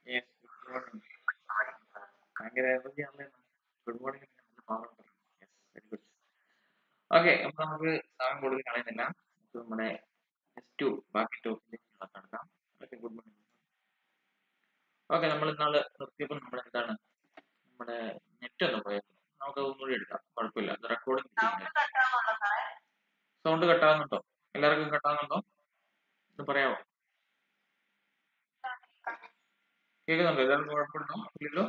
Yes, good morning. ഭയങ്കര energy ആണല്ലേ good morning നല്ല പവർ ഉണ്ട് യെസ് വെരി ഗുഡ് ഓക്കെ അപ്പൊ നമുക്ക് സമയം കൂടുതൽ കളയുന്നില്ല നമുക്ക് നമ്മുടെ എസ് ടു ബാക്കി ടോപ്പിലേക്ക് നടക്കാം ഓക്കെ ഗുഡ് മോർണിംഗ് ഓക്കെ നമ്മൾ ഇന്നാള് നിർത്തിയപ്പോൾ നമ്മൾ എന്താണ് നമ്മുടെ നെറ്റ് ഒന്ന് പോയത് നമുക്ക് ഒന്നുകൂടി എടുക്കാം കുഴപ്പമില്ല അത് റെക്കോർഡിംഗ് സൗണ്ട് കട്ടാകുന്നുണ്ടോ എല്ലാവർക്കും കട്ടാകുന്നുണ്ടോ ഒന്ന് പറയാമോ കേൾക്കുന്നുണ്ടോ എല്ലാവർക്കും കുഴപ്പമുണ്ടോ ഇല്ലല്ലോ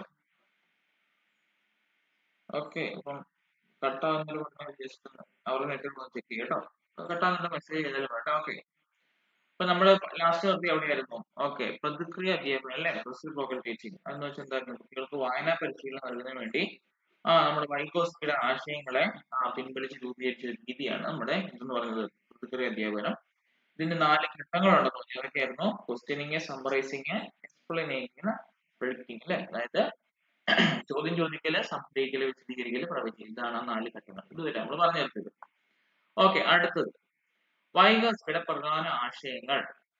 ഓക്കെ അപ്പം കട്ടാകുന്നതിൽ പറഞ്ഞാൽ ജസ്റ്റ് അവരുടെ നെറ്റ്വർക്ക് ഒന്ന് ചെക്ക് ചെയ്യാം കേട്ടോ കട്ടാകുന്ന മെസ്സേജ് ചെയ്താലും വേണ്ട ഓക്കെ അപ്പൊ നമ്മള് ലാസ്റ്റ് നിർത്തി എവിടെയായിരുന്നു ഓക്കെ പ്രതിക്രിയ അധ്യാപനം അല്ലെ റെസിപ്രോക്കൽ ടീച്ചിങ് അതെന്ന് വെച്ചാൽ എന്തായിരുന്നു കുട്ടികൾക്ക് വായനാ പരിശീലനം നൽകുന്നതിന് വേണ്ടി ആ നമ്മുടെ വൈകോസ്കിയുടെ ആശയങ്ങളെ ആ, പിൻവലിച്ച് രൂപീകരിച്ച ഒരു രീതിയാണ് നമ്മുടെ ഇതെന്ന് പറയുന്നത് പ്രതിക്രിയ അധ്യാപനം ഇതിന് നാല് ഘട്ടങ്ങളുണ്ടെന്ന് പറഞ്ഞു ഏതൊക്കെയായിരുന്നു ക്വസ്റ്റ്യനിങ് സമ്മറൈസിങ് എക്സ്പ്ലെയിനിങ് പ്രൊഡിക്റ്റിംഗ് അല്ലെ അതായത് ചോദ്യം ചോദിക്കല് സംശയിക്കല് വിശദീകരിക്കല് പ്രവചിക്കല് ഇതാണ് ആ നാല് ഘട്ടങ്ങൾ ഇതുവരെ നമ്മൾ പറഞ്ഞു തീർത്തത് ഓക്കെ അടുത്തത് വൈകസ്കിയുടെ പ്രധാന ആശയങ്ങൾ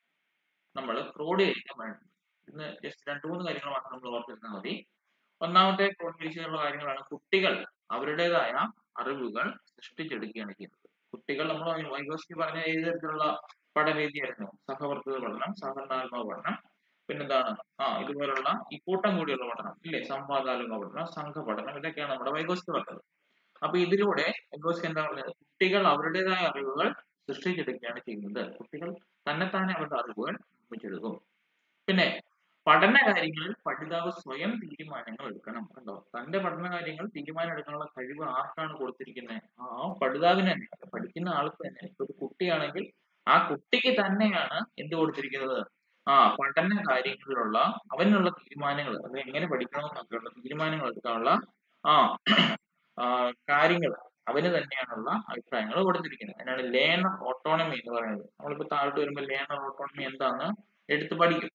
നമ്മൾ ക്രോഡീകരിക്കാൻ വേണ്ടി ഇന്ന് ജസ്റ്റ് രണ്ടു മൂന്ന് കാര്യങ്ങൾ മാത്രം നമ്മൾ ഓർത്തിരുന്നാൽ മതി ഒന്നാമത്തെ ക്രോഡീകരിച്ചുള്ള കാര്യങ്ങളാണ് കുട്ടികൾ അവരുടേതായ അറിവുകൾ സൃഷ്ടിച്ചെടുക്കുകയാണ് ചെയ്യുന്നത് കുട്ടികൾ നമ്മൾ വൈകോസ്കി പറഞ്ഞ ഏത് തരത്തിലുള്ള പഠനരീതിയായിരുന്നു സഹവർത്തിത പഠനം സഹകരണാത്മക പഠനം പിന്നെന്താണ് ആ ഇതുപോലുള്ള ഈ കൂട്ടം കൂടിയുള്ള പഠനം ഇല്ലേ സംവാദാത്മക പഠനം സംഘ പഠനം ഇതൊക്കെയാണ് നമ്മുടെ വൈകോസ്കി പറഞ്ഞത് അപ്പൊ ഇതിലൂടെ വൈകോസ്കി എന്താ പറഞ്ഞത് കുട്ടികൾ അവരുടേതായ അറിവുകൾ സൃഷ്ടിച്ചെടുക്കുകയാണ് ചെയ്യുന്നത് കുട്ടികൾ തന്നെത്താനെ അവരുടെ അറിവുകൾ നിർമ്മിച്ചെടുക്കും പിന്നെ പഠന കാര്യങ്ങളിൽ പഠിതാവ് സ്വയം തീരുമാനങ്ങൾ എടുക്കണം കണ്ടോ തന്റെ പഠന കാര്യങ്ങൾ തീരുമാനം എടുക്കാനുള്ള കഴിവ് ആർക്കാണ് കൊടുത്തിരിക്കുന്നത് ആ പഠിതാവിന് തന്നെ അത് പഠിക്കുന്ന ആൾക്ക് തന്നെ ഇപ്പൊ ഒരു കുട്ടിയാണെങ്കിൽ ആ കുട്ടിക്ക് തന്നെയാണ് എന്ത് കൊടുത്തിരിക്കുന്നത് ആ പഠന കാര്യങ്ങളിലുള്ള അവനുള്ള തീരുമാനങ്ങൾ അത് എങ്ങനെ പഠിക്കണമെന്നൊക്കെയുള്ള തീരുമാനങ്ങൾ എടുക്കാനുള്ള ആ ആ, കാര്യങ്ങൾ അവന് തന്നെയാണുള്ള അഭിപ്രായങ്ങൾ കൊടുത്തിരിക്കുന്നത് അതിനാണ് ലേണർ ഓട്ടോണമി എന്ന് പറയുന്നത് നമ്മളിപ്പോ താഴോട്ട് വരുമ്പോൾ ലേണർ ഓട്ടോണമി എന്താന്ന് എടുത്ത് പഠിക്കും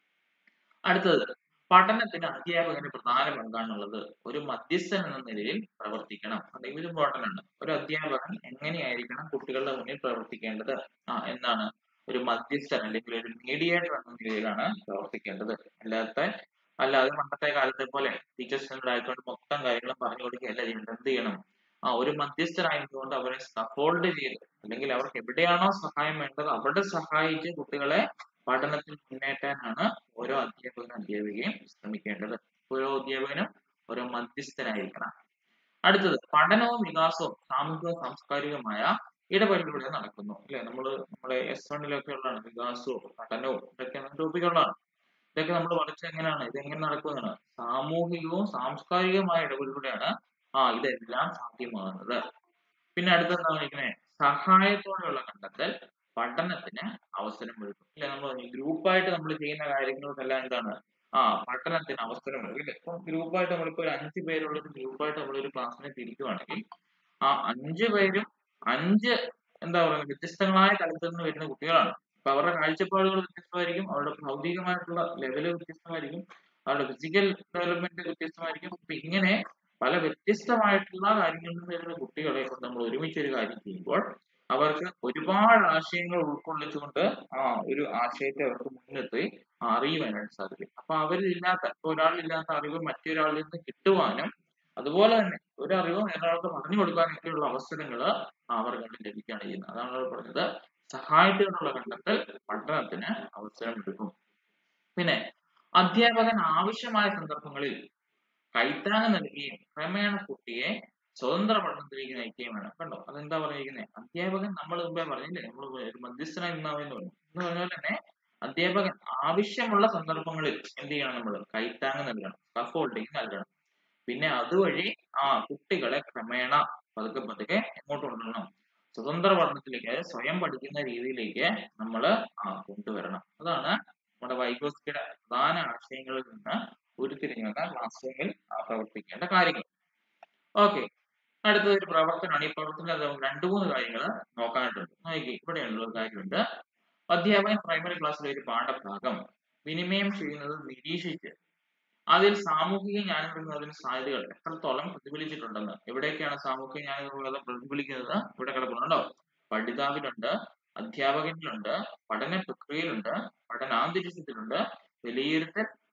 അടുത്തത് പഠനത്തിന് അധ്യാപകന് പ്രധാന പങ്കാണുള്ളത് ഒരു മധ്യസ്ഥൻ എന്ന നിലയിൽ പ്രവർത്തിക്കണം അത് ഇത് ഇമ്പോർട്ടന്റ് ആണ് ഒരു അധ്യാപകൻ എങ്ങനെയായിരിക്കണം കുട്ടികളുടെ മുന്നിൽ പ്രവർത്തിക്കേണ്ടത് ആ എന്താണ് ഒരു മധ്യസ്ഥൻ അല്ലെങ്കിൽ ഒരു മീഡിയേറ്റർ എന്ന നിലയിലാണ് പ്രവർത്തിക്കേണ്ടത് അല്ലാത്ത അല്ലാതെ പണ്ടത്തെ കാലത്തെ പോലെ ടീച്ചേഴ്സ് ആയിക്കൊണ്ട് മൊത്തം കാര്യങ്ങളും പറഞ്ഞു കൊടുക്കുകയല്ല ചെയ്യേണ്ടത് എന്ത് ചെയ്യണം ആ ഒരു മധ്യസ്ഥനായതുകൊണ്ട് അവരെ സപ്പോർട്ട് ചെയ്ത് അല്ലെങ്കിൽ അവർക്ക് എവിടെയാണോ സഹായം വേണ്ടത് അവിടെ സഹായിച്ച് കുട്ടികളെ പഠനത്തിൽ മുന്നേറ്റാനാണ് ഓരോ അധ്യാപകനും അധ്യാപികയും ശ്രമിക്കേണ്ടത് ഓരോ അധ്യാപകനും ഓരോ മധ്യസ്ഥനായിരിക്കണം അടുത്തത് പഠനവും വികാസവും സാമൂഹിക സാംസ്കാരികമായ ഇടപെടലിലൂടെ നടക്കുന്നു അല്ലെ നമ്മൾ നമ്മുടെ എസ് വണ്ണിലൊക്കെ ഉള്ളതാണ് വികാസവും പഠനവും ഇതൊക്കെ ടോപ്പിക്കുകളാണ് ഇതൊക്കെ നമ്മൾ പഠിച്ചത് എങ്ങനെയാണ് ഇത് എങ്ങനെ നടക്കുന്നതാണ് സാമൂഹികവും സാംസ്കാരികമായ ഇടപെടലിലൂടെയാണ് ആ ഇതെല്ലാം സാധ്യമാകുന്നത് പിന്നെ അടുത്ത എന്താ പറയുന്നത് സഹായത്തോടെയുള്ള കണ്ടെത്തൽ പഠനത്തിന് അവസരം ഒരുക്കും ഇല്ല നമ്മൾ ഗ്രൂപ്പായിട്ട് നമ്മൾ ചെയ്യുന്ന കാര്യങ്ങൾക്കെല്ലാം എന്താണ് ആ പഠനത്തിന് അവസരം ഒരുക്കും ഇല്ലേ ഇപ്പം ഗ്രൂപ്പായിട്ട് നമ്മളിപ്പോ ഒരു അഞ്ച് പേരുള്ള ഒരു ഗ്രൂപ്പായിട്ട് നമ്മളൊരു ക്ലാസ്സിനെ തിരിക്കുവാണെങ്കിൽ ആ അഞ്ച് പേരും അഞ്ച് എന്താ പറയുക വ്യത്യസ്തങ്ങളായ തലത്തിൽ നിന്ന് വരുന്ന കുട്ടികളാണ് അപ്പൊ അവരുടെ കാഴ്ചപ്പാടുകൾ വ്യത്യസ്തമായിരിക്കും അവരുടെ ഭൗതികമായിട്ടുള്ള ലെവല് വ്യത്യസ്തമായിരിക്കും അവരുടെ ഫിസിക്കൽ ഡെവലപ്മെന്റ് വ്യത്യസ്തമായിരിക്കും അപ്പൊ ഇങ്ങനെ പല വ്യത്യസ്തമായിട്ടുള്ള കാര്യങ്ങളിൽ നിന്ന് വരുന്ന കുട്ടികളെ കൊണ്ട് നമ്മൾ ഒരുമിച്ച് ഒരു കാര്യം ചെയ്യുമ്പോൾ അവർക്ക് ഒരുപാട് ആശയങ്ങൾ ഉൾക്കൊള്ളിച്ചുകൊണ്ട് ആ ഒരു ആശയത്തെ അവർക്ക് മുന്നെത്തി അറിയുവാനായിട്ട് സാധിക്കും അപ്പൊ അവരില്ലാത്ത ഇപ്പൊ ഒരാളില്ലാത്ത അറിവ് മറ്റൊരാളിൽ നിന്ന് കിട്ടുവാനും അതുപോലെ തന്നെ ഒരു അറിവ് ഒരാൾക്ക് പറഞ്ഞു കൊടുക്കാനൊക്കെയുള്ള അവസരങ്ങൾ അവർക്ക് ലഭിക്കുകയാണ് ചെയ്യുന്നത് അതാണ് അവർ പറഞ്ഞത് സഹായത്തോടുള്ള കണ്ടെത്തൽ പഠനത്തിന് അവസരം എടുക്കും പിന്നെ അധ്യാപകൻ ആവശ്യമായ സന്ദർഭങ്ങളിൽ കൈത്താങ് നൽകുകയും ക്രമേണ കുട്ടിയെ സ്വതന്ത്ര പഠനത്തിലേക്ക് നയിക്കുകയും വേണം കണ്ടോ അതെന്താ പറഞ്ഞിരിക്കുന്നത് അധ്യാപകൻ നമ്മൾ മുമ്പേ പറഞ്ഞില്ലേ നമ്മൾ ഒരു മധ്യസ്ഥനായി നിന്നാവെന്ന് പറഞ്ഞു എന്ന് പറഞ്ഞ പോലെ തന്നെ അധ്യാപകൻ ആവശ്യമുള്ള സന്ദർഭങ്ങളിൽ എന്ത് ചെയ്യണം നമ്മൾ കൈത്താങ് നൽകണം സ്കഫോൾഡിങ് നൽകണം പിന്നെ അതുവഴി ആ കുട്ടികളെ ക്രമേണ പതുക്കെ പതുക്കെ എങ്ങോട്ട് കൊണ്ടുവരണം സ്വതന്ത്ര പഠനത്തിലേക്ക് അതായത് സ്വയം പഠിക്കുന്ന രീതിയിലേക്ക് നമ്മൾ ആ കൊണ്ടുവരണം അതാണ് നമ്മുടെ വൈകോസ്കിയുടെ പ്രധാന ആശയങ്ങളിൽ നിന്ന് ഉരുത്തിരിഞ്ഞു വന്ന ക്ലാസ് റൂമിൽ ആ പ്രവർത്തിക്കേണ്ട കാര്യങ്ങൾ ഓക്കെ അടുത്തത് ഒരു പ്രവർത്തനമാണ് ഈ പ്രവർത്തനത്തിൽ രണ്ടു മൂന്ന് കാര്യങ്ങൾ നോക്കാനായിട്ടുണ്ട് നോക്കി ഇവിടെയുള്ള ഒരു കാര്യമുണ്ട് അധ്യാപകൻ പ്രൈമറി ക്ലാസ്സിലെ ഒരു പാഠഭാഗം വിനിമയം ചെയ്യുന്നത് നിരീക്ഷിച്ച് അതിൽ സാമൂഹിക ജ്ഞാനത്തിനു സാധ്യതകൾ എത്രത്തോളം പ്രതിഫലിച്ചിട്ടുണ്ടെന്ന് എവിടെയൊക്കെയാണ് സാമൂഹിക ജ്ഞാനത്തിനുള്ളത് പ്രതിഫലിക്കുന്നത് ഇവിടെ കിടക്കുന്നുണ്ടോ പഠിതാവിലുണ്ട് അധ്യാപകനിലുണ്ട് പഠന പ്രക്രിയയിലുണ്ട് പഠനാന്തരീക്ഷത്തിലുണ്ട് വിലയിരുത്തൽ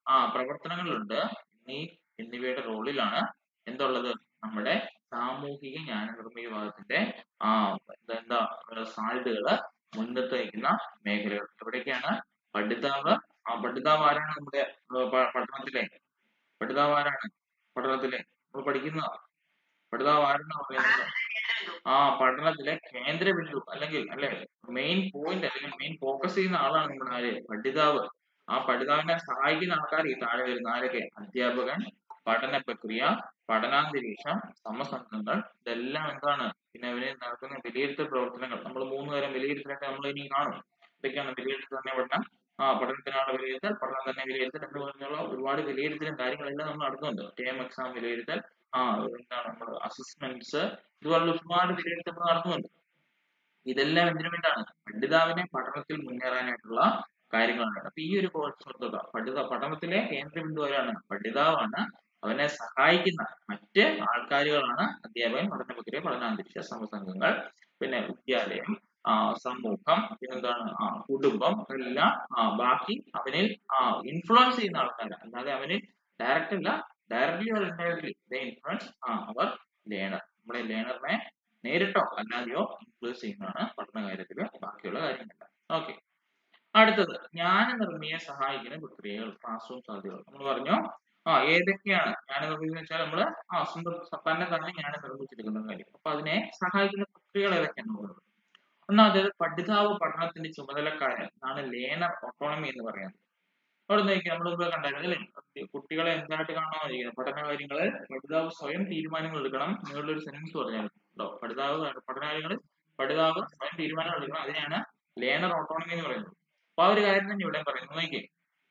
ആ പ്രവർത്തനങ്ങളുണ്ട് എന്നീ എന്നിവയുടെ റോളിലാണ് എന്തുള്ളത് നമ്മുടെ സാമൂഹിക ജ്ഞാന നിർമ്മിക വിഭാഗത്തിന്റെ ആ എന്താ സാധ്യതകള് മുൻനിർത്തി വയ്ക്കുന്ന മേഖലകൾ എവിടേക്കാണ് പഠിതാവ് ആ പഠിതാവ് ആരാണ് നമ്മുടെ ഏർ പ- പഠനത്തിലെ പഠിതാവ് ആരാണ് പഠനത്തിലെ നമ്മൾ പഠിക്കുന്ന പഠിതാവ് ആരെന്നാ പറയുന്നത് ആ പഠനത്തിലെ കേന്ദ്ര ബിന്ദു അല്ലെങ്കിൽ അല്ലെ മെയിൻ പോയിന്റ് അല്ലെങ്കിൽ മെയിൻ ഫോക്കസ് ചെയ്യുന്ന ആളാണ് നമ്മുടെ ആര് പഠിതാവ് ആ പഠിതാവിനെ സഹായിക്കുന്ന ആൾക്കാർ ഈ താഴെ വരുന്ന ആരൊക്കെ അധ്യാപകൻ പഠന പ്രക്രിയ പഠനാന്തരീക്ഷം സമസംഘങ്ങൾ ഇതെല്ലാം എന്താണ് പിന്നെ അവര് നടക്കുന്ന വിലയിരുത്തൽ പ്രവർത്തനങ്ങൾ നമ്മൾ മൂന്ന് തരം വിലയിരുത്തലൊക്കെ നമ്മൾ ഇനി കാണും ഇതൊക്കെയാണ് വിലയിരുത്തൽ തന്നെ പഠനം ആ പഠനത്തിനാണ് വിലയിരുത്തൽ പഠനം തന്നെ വിലയിരുത്തൽ എന്ന് പറഞ്ഞുള്ള ഒരുപാട് വിലയിരുത്തലും കാര്യങ്ങളെല്ലാം നമ്മൾ നടത്തുന്നുണ്ട് ടേം എക്സാം വിലയിരുത്തൽ ആ എന്താണ് നമ്മൾ അസസ്മെന്റ്സ് ഇതുപോലുള്ള ഒരുപാട് വിലയിരുത്തൽ നമ്മൾ നടത്തുന്നുണ്ട് ഇതെല്ലാം എന്തിനു വേണ്ടിയാണ് പഠിതാവിനെ പഠനത്തിൽ മുന്നേറാനായിട്ടുള്ള കാര്യങ്ങളാണ് അപ്പൊ ഈ ഒരു കോഴ്സ് ഓർക്കുക പഠിത പഠനത്തിലെ കേന്ദ്രബിന്ദു ആരാണ് പഠിതാവാണ് അവനെ സഹായിക്കുന്ന മറ്റ് ആൾക്കാരുകളാണ് അധ്യാപകൻ പഠന പ്രക്രിയ പഠനാന്തരീക്ഷ സമസംഘങ്ങൾ പിന്നെ വിദ്യാലയം ആ സമൂഹം പിന്നെന്താണ് ആ കുടുംബം എല്ലാം ആ ബാക്കി അവനിൽ ആ ഇൻഫ്ലുവൻസ് ചെയ്യുന്ന ആൾക്കാർ അല്ലാതെ അവനിൽ ഡയറക്റ്റ് അല്ല directly or indirectly the influence ആ അവർ ലേണർ നമ്മുടെ ലേണറിനെ നേരിട്ടോ അല്ലാതെയോ ഇൻഫ്ലുവൻസ് ചെയ്യുന്നതാണ് പഠന കാര്യത്തില് ബാക്കിയുള്ള കാര്യങ്ങളെല്ലാം ഓക്കെ അടുത്തത് ജ്ഞാന നിർമ്മിയെ സഹായിക്കുന്ന പ്രക്രിയകൾ ക്ലാസ് റൂം സാധ്യതകൾ നമ്മൾ പറഞ്ഞു ആ ഏതൊക്കെയാണ് ജ്ഞാന നിർമ്മിതി എന്ന് വെച്ചാൽ നമ്മള് ആ സ്വന്തം തന്നെ തന്നെ ജ്ഞാനം നിർമ്മിച്ചെടുക്കുന്ന കാര്യം അപ്പൊ അതിനെ സഹായിക്കുന്ന പ്രക്രിയകൾ ഏതൊക്കെയാണ് പറയുന്നത് ഒന്നാമത് പഠിതാവ് പഠനത്തിന്റെ ചുമതലക്കാരൻ ആണ് ലേണർ ഓട്ടോണമി എന്ന് പറയുന്നത് അവിടെ നോക്കി നമ്മൾ മുമ്പ് കണ്ടായിരുന്നു അല്ലേ കുട്ടികളെ എന്തായിട്ട് കാണാൻ ഇരിക്കുന്നത് പഠന കാര്യങ്ങള് പഠിതാവ് സ്വയം തീരുമാനങ്ങൾ എടുക്കണം നിങ്ങളുടെ ഒരു സെന്റൻസ് പറഞ്ഞായിരുന്നു പഠിതാവ് പഠന കാര്യങ്ങൾ പഠിതാവ് സ്വയം തീരുമാനങ്ങൾ എടുക്കണം അതിനെയാണ് ലേണർ ഓട്ടോണമി എന്ന് പറയുന്നത് അപ്പൊ ആ ഒരു കാര്യം തന്നെ ഇവിടെ പറയുന്നു നോക്കിയേ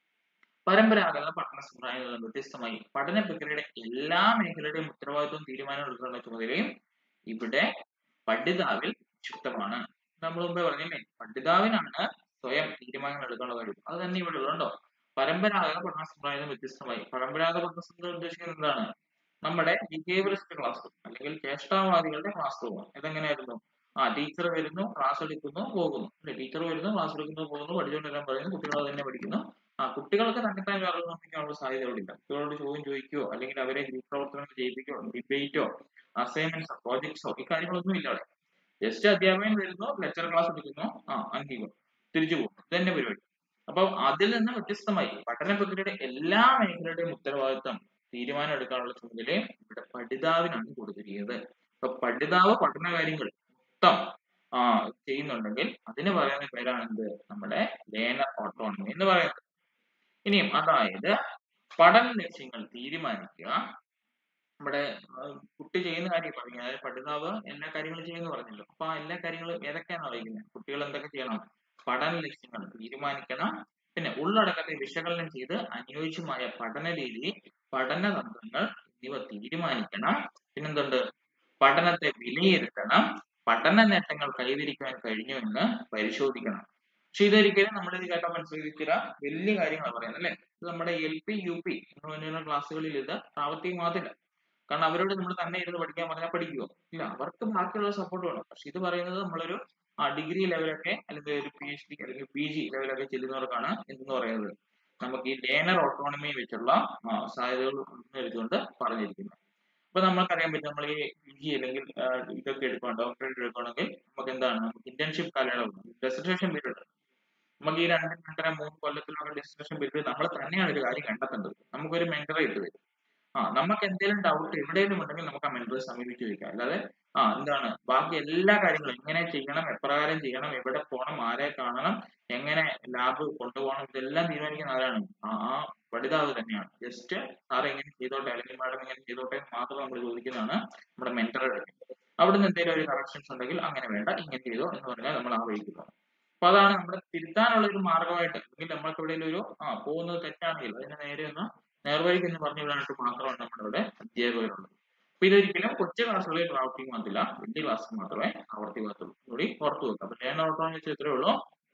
പരമ്പരാഗത പഠന സമ്പ്രദായങ്ങളിൽ നിന്ന് വ്യത്യസ്തമായി പഠന പ്രക്രിയയുടെ എല്ലാ മേഖലയുടെയും ഉത്തരവാദിത്വം തീരുമാനം എടുക്കാനുള്ള ചുമതലയും ഇവിടെ പഠിതാവിൽ നിക്ഷിപ്തമാണ് നമ്മൾ മുമ്പേ പറഞ്ഞില്ലേ പഠിതാവിനാണ് സ്വയം തീരുമാനങ്ങൾ എടുക്കാനുള്ള കഴിവ് അത് തന്നെ ഇവിടെ ഉള്ളതുണ്ടോ പരമ്പരാഗത പഠന സമ്പ്രദായം വ്യത്യസ്തമായി പരമ്പരാഗത പഠന സമ്പ്രദായം ഉദ്ദേശിക്കുന്നത് എന്താണ് നമ്മുടെ ബിഹേവിയറിസ്റ്റ് ക്ലാസ് റൂം അല്ലെങ്കിൽ ചേഷ്ടാവാദികളുടെ ക്ലാസ് റൂം ഇതെങ്ങനെയായിരുന്നു ആ ടീച്ചർ വരുന്നു ക്ലാസ് എടുക്കുന്നു പോകുന്നു അല്ലെ ടീച്ചർ വരുന്നു ക്ലാസ് എടുക്കുന്നു പോകുന്നു പഠിച്ചുകൊണ്ടെല്ലാം പറയുന്നു കുട്ടികൾ അത് തന്നെ പഠിക്കുന്നു ആ കുട്ടികൾക്ക് തന്നെത്താൻ അറിവ് നിർമ്മിക്കാനുള്ള സാധ്യതകളില്ല കുട്ടികളോട് ചോദ്യം ചോദിക്കുകയോ അല്ലെങ്കിൽ അവരെ ഗ്രൂപ്പ് പ്രവർത്തനങ്ങൾ ചെയ്യിപ്പിക്കുകയോ ഡിബേറ്റോ അസൈൻമെന്റ്സോ പ്രോജക്ട്സോ ഇക്കാര്യങ്ങളൊന്നും ഇല്ല അവിടെ ജസ്റ്റ് അധ്യാപകൻ വരുന്നു ലെക്ചർ ക്ലാസ് എടുക്കുന്നു ആ അംഗീകം തിരിച്ചു പോകുന്നു ഇത് തന്നെ പരിപാടി അപ്പൊ അതിൽ നിന്ന് വ്യത്യസ്തമായി പഠന പ്രക്രിയയുടെ എല്ലാ മേഖലയുടെയും ഉത്തരവാദിത്തം തീരുമാനം എടുക്കാനുള്ള ചുമതലയും ഇവിടെ പഠിതാവിനാണ് കൊടുത്തിരിക്കുന്നത് അപ്പൊ പഠിതാവ് പഠന കാര്യങ്ങൾ മൊത്തം ആ ചെയ്യുന്നുണ്ടെങ്കിൽ അതിന് പറയുന്ന പേരാണ് എന്ത് നമ്മുടെ ലേണർ ഓട്ടോണമി എന്ന് പറയുന്നത് ഇനിയും അതായത് പഠന ലക്ഷ്യങ്ങൾ തീരുമാനിക്കുക നമ്മുടെ ആ, കുട്ടി ചെയ്യുന്ന കാര്യം പറഞ്ഞു അതായത് പഠിതാവ് എല്ലാ കാര്യങ്ങളും ചെയ്യുന്നു പറഞ്ഞല്ലോ അപ്പൊ ആ എല്ലാ കാര്യങ്ങളും ഏതൊക്കെയാണ് അറിയിക്കുന്നത് കുട്ടികൾ എന്തൊക്കെ ചെയ്യണം പഠന ലക്ഷ്യങ്ങൾ തീരുമാനിക്കണം പിന്നെ ഉള്ളടക്കത്തെ വിശകലനം ചെയ്ത് അനുയോജ്യമായ പഠന രീതി പഠന തന്ത്രങ്ങൾ എന്നിവ തീരുമാനിക്കണം പിന്നെന്തുണ്ട് പഠനത്തെ വിലയിരുത്തണം പഠന നേട്ടങ്ങൾ കൈവരിക്കാൻ കഴിഞ്ഞു എന്ന് പരിശോധിക്കണം പക്ഷെ ഇതൊരിക്കലും നമ്മൾ ഇത് കേട്ടാൽ മനസ്സിലാക്കിയ വലിയ കാര്യങ്ങളാണ് പറയുന്നത് അല്ലെ ഇത് നമ്മുടെ എൽ പി യു പി എന്ന് പറഞ്ഞുള്ള ക്ലാസ്സുകളിൽ ഇത് പ്രാവർത്തികമാകത്തില്ല കാരണം അവരോട് നമ്മൾ തന്നെ ഇരുന്ന് പഠിക്കാൻ പറഞ്ഞാൽ പഠിക്കുമോ ഇല്ല അവർക്ക് ബാക്കിയുള്ള സപ്പോർട്ട് വേണം പക്ഷെ ഇത് പറയുന്നത് നമ്മളൊരു ആ ഡിഗ്രി ലെവലൊക്കെ അല്ലെങ്കിൽ ഒരു പി എച്ച് ഡി അല്ലെങ്കിൽ പി ജി ലെവലൊക്കെ ചെല്ലുന്നവർക്കാണ് എന്ന് പറയുന്നത് നമുക്ക് ഈ ലേണർ ഓട്ടോണമി വെച്ചുള്ള ആ, സാധ്യതകൾ എടുത്തുകൊണ്ട് പറഞ്ഞിരിക്കുന്നത് അപ്പൊ നമുക്കറിയാൻ പറ്റും നമ്മൾ ഈ പി ജി അല്ലെങ്കിൽ ആ, ഇതൊക്കെ എടുക്കണം ഡോക്ടറേറ്റ് എടുക്കണമെങ്കിൽ നമുക്ക് എന്താണ് നമുക്ക് ഇന്റേൺഷിപ്പ് കാലയളവ് ഡെസിഗ്നേഷൻ പീരീഡ് നമുക്ക് ഈ രണ്ട് രണ്ടര മൂന്ന് കൊല്ലത്തിലുള്ള ഡെസിഗ്നേഷൻ പീരീഡ് നമ്മൾ തന്നെയാണ് ഒരു കാര്യം കണ്ടെത്തേണ്ടത് നമുക്കൊരു മെന്ററെ ഇട്ട് തരും ആ നമുക്ക് എന്തെങ്കിലും ഡൗട്ട് എവിടെയെങ്കിലും ഉണ്ടെങ്കിൽ നമുക്ക് ആ മെന്ററെ സമീപിച്ച് ചോദിക്കാം അല്ലാതെ ആ എന്താണ് ബാക്കി എല്ലാ കാര്യങ്ങളും എങ്ങനെ ചെയ്യണം എപ്രകാരം ചെയ്യണം എവിടെ പോകണം ആരെ കാണണം എങ്ങനെ ലാബ് കൊണ്ടുപോകണം ഇതെല്ലാം തീരുമാനിക്കുന്ന ആരാണ് ആ ആ പഠിതാവ് തന്നെയാണ് ജസ്റ്റ് സാർ എങ്ങനെ ചെയ്തോട്ടെ അല്ലെങ്കിൽ മാഡം എങ്ങനെ ചെയ്തോട്ടെ എന്ന് മാത്രം നമ്മൾ ചോദിക്കുന്നതാണ് നമ്മുടെ മെന്ററുടെ അവിടുന്ന് എന്തെങ്കിലും ഒരു കറക്ഷൻസ് ഉണ്ടെങ്കിൽ അങ്ങനെ വേണ്ട ഇങ്ങനെ ചെയ്തോ എന്ന് പറഞ്ഞാൽ നമ്മൾ ആ വഴിക്ക് പോകും അപ്പൊ അതാണ് നമ്മുടെ തിരുത്താനുള്ള ഒരു മാർഗമായിട്ട് അല്ലെങ്കിൽ നമ്മൾക്ക് എവിടെയെങ്കിലും ഒരു ആ പോകുന്നത് തെറ്റാണെങ്കിൽ അതിനെ നേരെ ഒന്ന് നേർവഴിക്ക് എന്ന് പറഞ്ഞു വിടാനായിട്ട് മാത്രമാണ് നമ്മുടെ ഇവിടെ അധ്യാപകരുള്ളത് അപ്പൊ ഇതൊരിക്കലും കൊച്ചു ക്ലാസ്സുകളിൽ പ്രാവർത്തികമാകത്തില്ല വലിയ ക്ലാസ്സിൽ മാത്രമേ ആവർത്തികമാകത്തുള്ളൂ കൂടി ഓർത്തു വെക്കുക അപ്പൊ ലേണർ ഓട്ടോന്ന് വെച്ചാൽ ഇത്രേ ഉള്ളൂ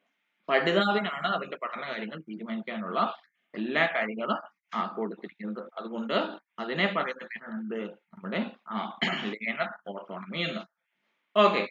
പഠിതാവിനാണ് അതിന്റെ പഠന കാര്യങ്ങൾ തീരുമാനിക്കാനുള്ള എല്ലാ കാര്യങ്ങളും ആ കൊടുത്തിരിക്കുന്നത് അതുകൊണ്ട് അതിനെ പറയുന്ന പേരാണ് എന്ത് നമ്മുടെ ആ ലേണർ ഓട്ടോണമി എന്ന് ഓക്കെ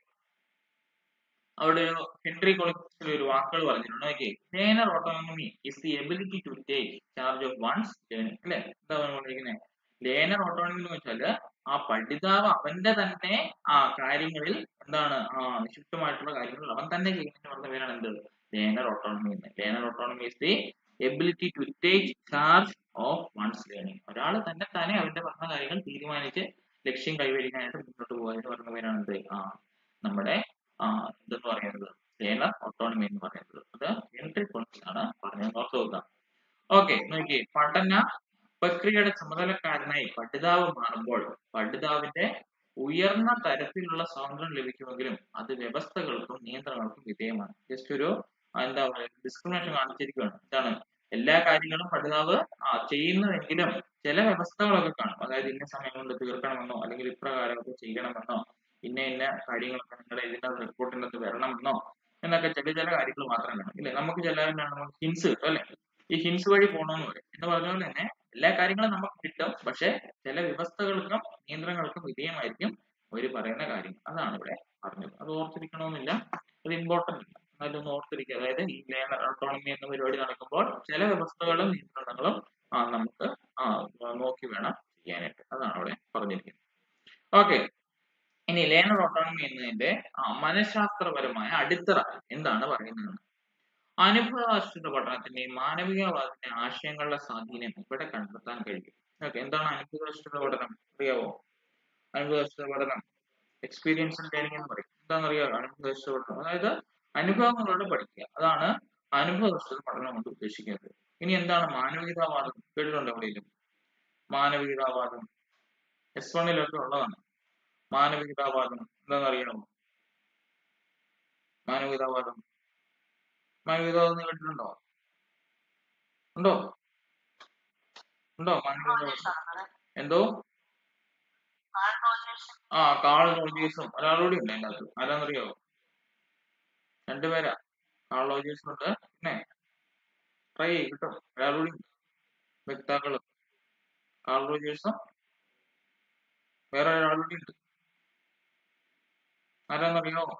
അവിടെ ഒരു ഹെൻറി കൊളിൻസിൽ ഒരു വാക്കുകൾ പറഞ്ഞിട്ടുണ്ട് okay learner autonomy is the ability to take charge charge of one's learning അല്ലെ എന്താ പറഞ്ഞിരിക്കുന്നത് ലേണർ ഓട്ടോണമി എന്ന് വെച്ചാല് ആ പഠിതാവ് അവന്റെ തന്നെ ആ കാര്യങ്ങളിൽ എന്താണ് ആ നിക്ഷിപ്തമായിട്ടുള്ള കാര്യങ്ങൾ അവൻ തന്നെ ചെയ്യുന്നതിന് പറഞ്ഞ പേരാണ് എന്ത് ലേണർ ഓട്ടോണമി എന്ന് learner autonomy is the ability to take charge of one's learning ഒരാൾ തന്നെ തന്നെ അവന്റെ പറഞ്ഞ കാര്യങ്ങൾ തീരുമാനിച്ച് ലക്ഷ്യം കൈവരിക്കാനായിട്ട് മുന്നോട്ട് പോകുന്നതിന് പറഞ്ഞ പേരാണ് എന്ത് ആ നമ്മുടെ ആ ഇതെന്ന് പറയുന്നത് ലേണർ ഓട്ടോണമി എന്ന് പറയുന്നത് അത് എൻട്രി പോയിന്റ്സ് ആണ് പറഞ്ഞത് ഓർത്ത് നോക്കാം ഓക്കെ നോക്കി പഠന പ്രക്രിയയുടെ ചുമതലക്കാരനായി പഠിതാവ് മാറുമ്പോൾ പഠിതാവിന്റെ ഉയർന്ന തരത്തിലുള്ള സ്വാതന്ത്ര്യം ലഭിക്കുമെങ്കിലും അത് വ്യവസ്ഥകൾക്കും നിയന്ത്രണങ്ങൾക്കും വിധേയമാണ് ജസ്റ്റ് ഒരു ആ, എന്താ പറയുക ഡിസ്ക്രിമിനേഷൻ കാണിച്ചിരിക്കുകയാണ് എന്താണ് എല്ലാ കാര്യങ്ങളും പഠിതാവ് ആ, ചെയ്യുന്നുവെങ്കിലും ചില വ്യവസ്ഥകളൊക്കെ കാണും അതായത് ഇന്ന സമയം കൊണ്ട് തീർക്കണമെന്നോ അല്ലെങ്കിൽ ഇപ്രകാരമൊക്കെ ചെയ്യണമെന്നോ ഇന്ന ഇന്ന കാര്യങ്ങളൊക്കെ നിങ്ങളുടെ ഇതിന്റെ റിപ്പോർട്ടിനകത്ത് വരണമെന്നോ എന്നൊക്കെ ചില ചില കാര്യങ്ങൾ മാത്രം കാണും ഇല്ലേ നമുക്ക് ചില നമുക്ക് ഹിൻസ് കിട്ടും അല്ലെ ഈ ഹിൻസ് വഴി പോകണമെന്ന് പറയും എന്ന് പറഞ്ഞ പോലെ തന്നെ എല്ലാ കാര്യങ്ങളും നമുക്ക് കിട്ടും പക്ഷെ ചില വ്യവസ്ഥകൾക്കും നിയന്ത്രണങ്ങൾക്കും വിധേയമായിരിക്കും അവർ പറയുന്ന കാര്യം അതാണ് ഇവിടെ പറഞ്ഞത് അത് ഓർത്തിരിക്കണമെന്നില്ല അത് ഇമ്പോർട്ടന്റ് ഇല്ല അതൊന്ന് ഓർത്തിരിക്കുക അതായത് ഈ ലേണർ ഓട്ടോണമി എന്ന പരിപാടി നടക്കുമ്പോൾ ചില വ്യവസ്ഥകളും നിയന്ത്രണങ്ങളും ആ, നമുക്ക് ആ, നോക്കി വേണം ചെയ്യാനായിട്ട് അതാണ് അവിടെ പറഞ്ഞിരിക്കുന്നത് ഓക്കെ ഇനി ലേണർ ഓട്ടോണമി എന്നതിന്റെ ആ, മനഃശാസ്ത്രപരമായ അടിത്തറ എന്താണ് പറയുന്നത് അനുഭവാശ്രിത പഠനത്തിന്റെയും മാനവികവാദത്തിന്റെ ആശയങ്ങളുടെ സ്വാധീനം ഇവിടെ കണ്ടെത്താൻ കഴിയും ഓക്കെ എന്താണ് അനുഭവാശ്രിത പഠനം അറിയാവോ അനുഭവാശ്രിത പഠനം എക്സ്പീരിയൻസ് ലേണിംഗ് എന്ന് പറയും എന്താണെന്ന് അറിയാമോ അനുഭവാശ്രിത പഠനം അതായത് അനുഭവങ്ങളോട് പഠിക്കുക അതാണ് അനുഭവാശ്രിത പഠനം കൊണ്ട് ഉദ്ദേശിക്കുന്നത് ഇനി എന്താണ് മാനവികതാവാദം കേട്ടിട്ടുണ്ടോ എവിടെയെങ്കിലും മാനവികതാവാദം എസ് വണ്ണിലൊക്കെ ഉള്ളതാണ് മാനവികതാവാദം എന്താണെന്ന് അറിയണമോ മാനവികതാവാദം മാനവികതാവാദം നീ കേട്ടിട്ടുണ്ടോ ഉണ്ടോ ഉണ്ടോ മാനവികതാവാദം എന്തോ ആ കാൾ റോജേഴ്സും ഒരാളൂടി ഉണ്ട് അതിന്റെ അകത്ത് ആരാന്നറിയാവോ രണ്ടുപേരാ കാൾ റോജേഴ്സും ഉണ്ട് പിന്നെ ട്രൈ ചെയ്യ് കിട്ടും ഒരാളൂടി ഉണ്ട് വ്യക്താക്കള് കാൾ റോജേഴ്സും വേറെ ഒരാളൂടി ഉണ്ട് ആരാന്നറിയാവോ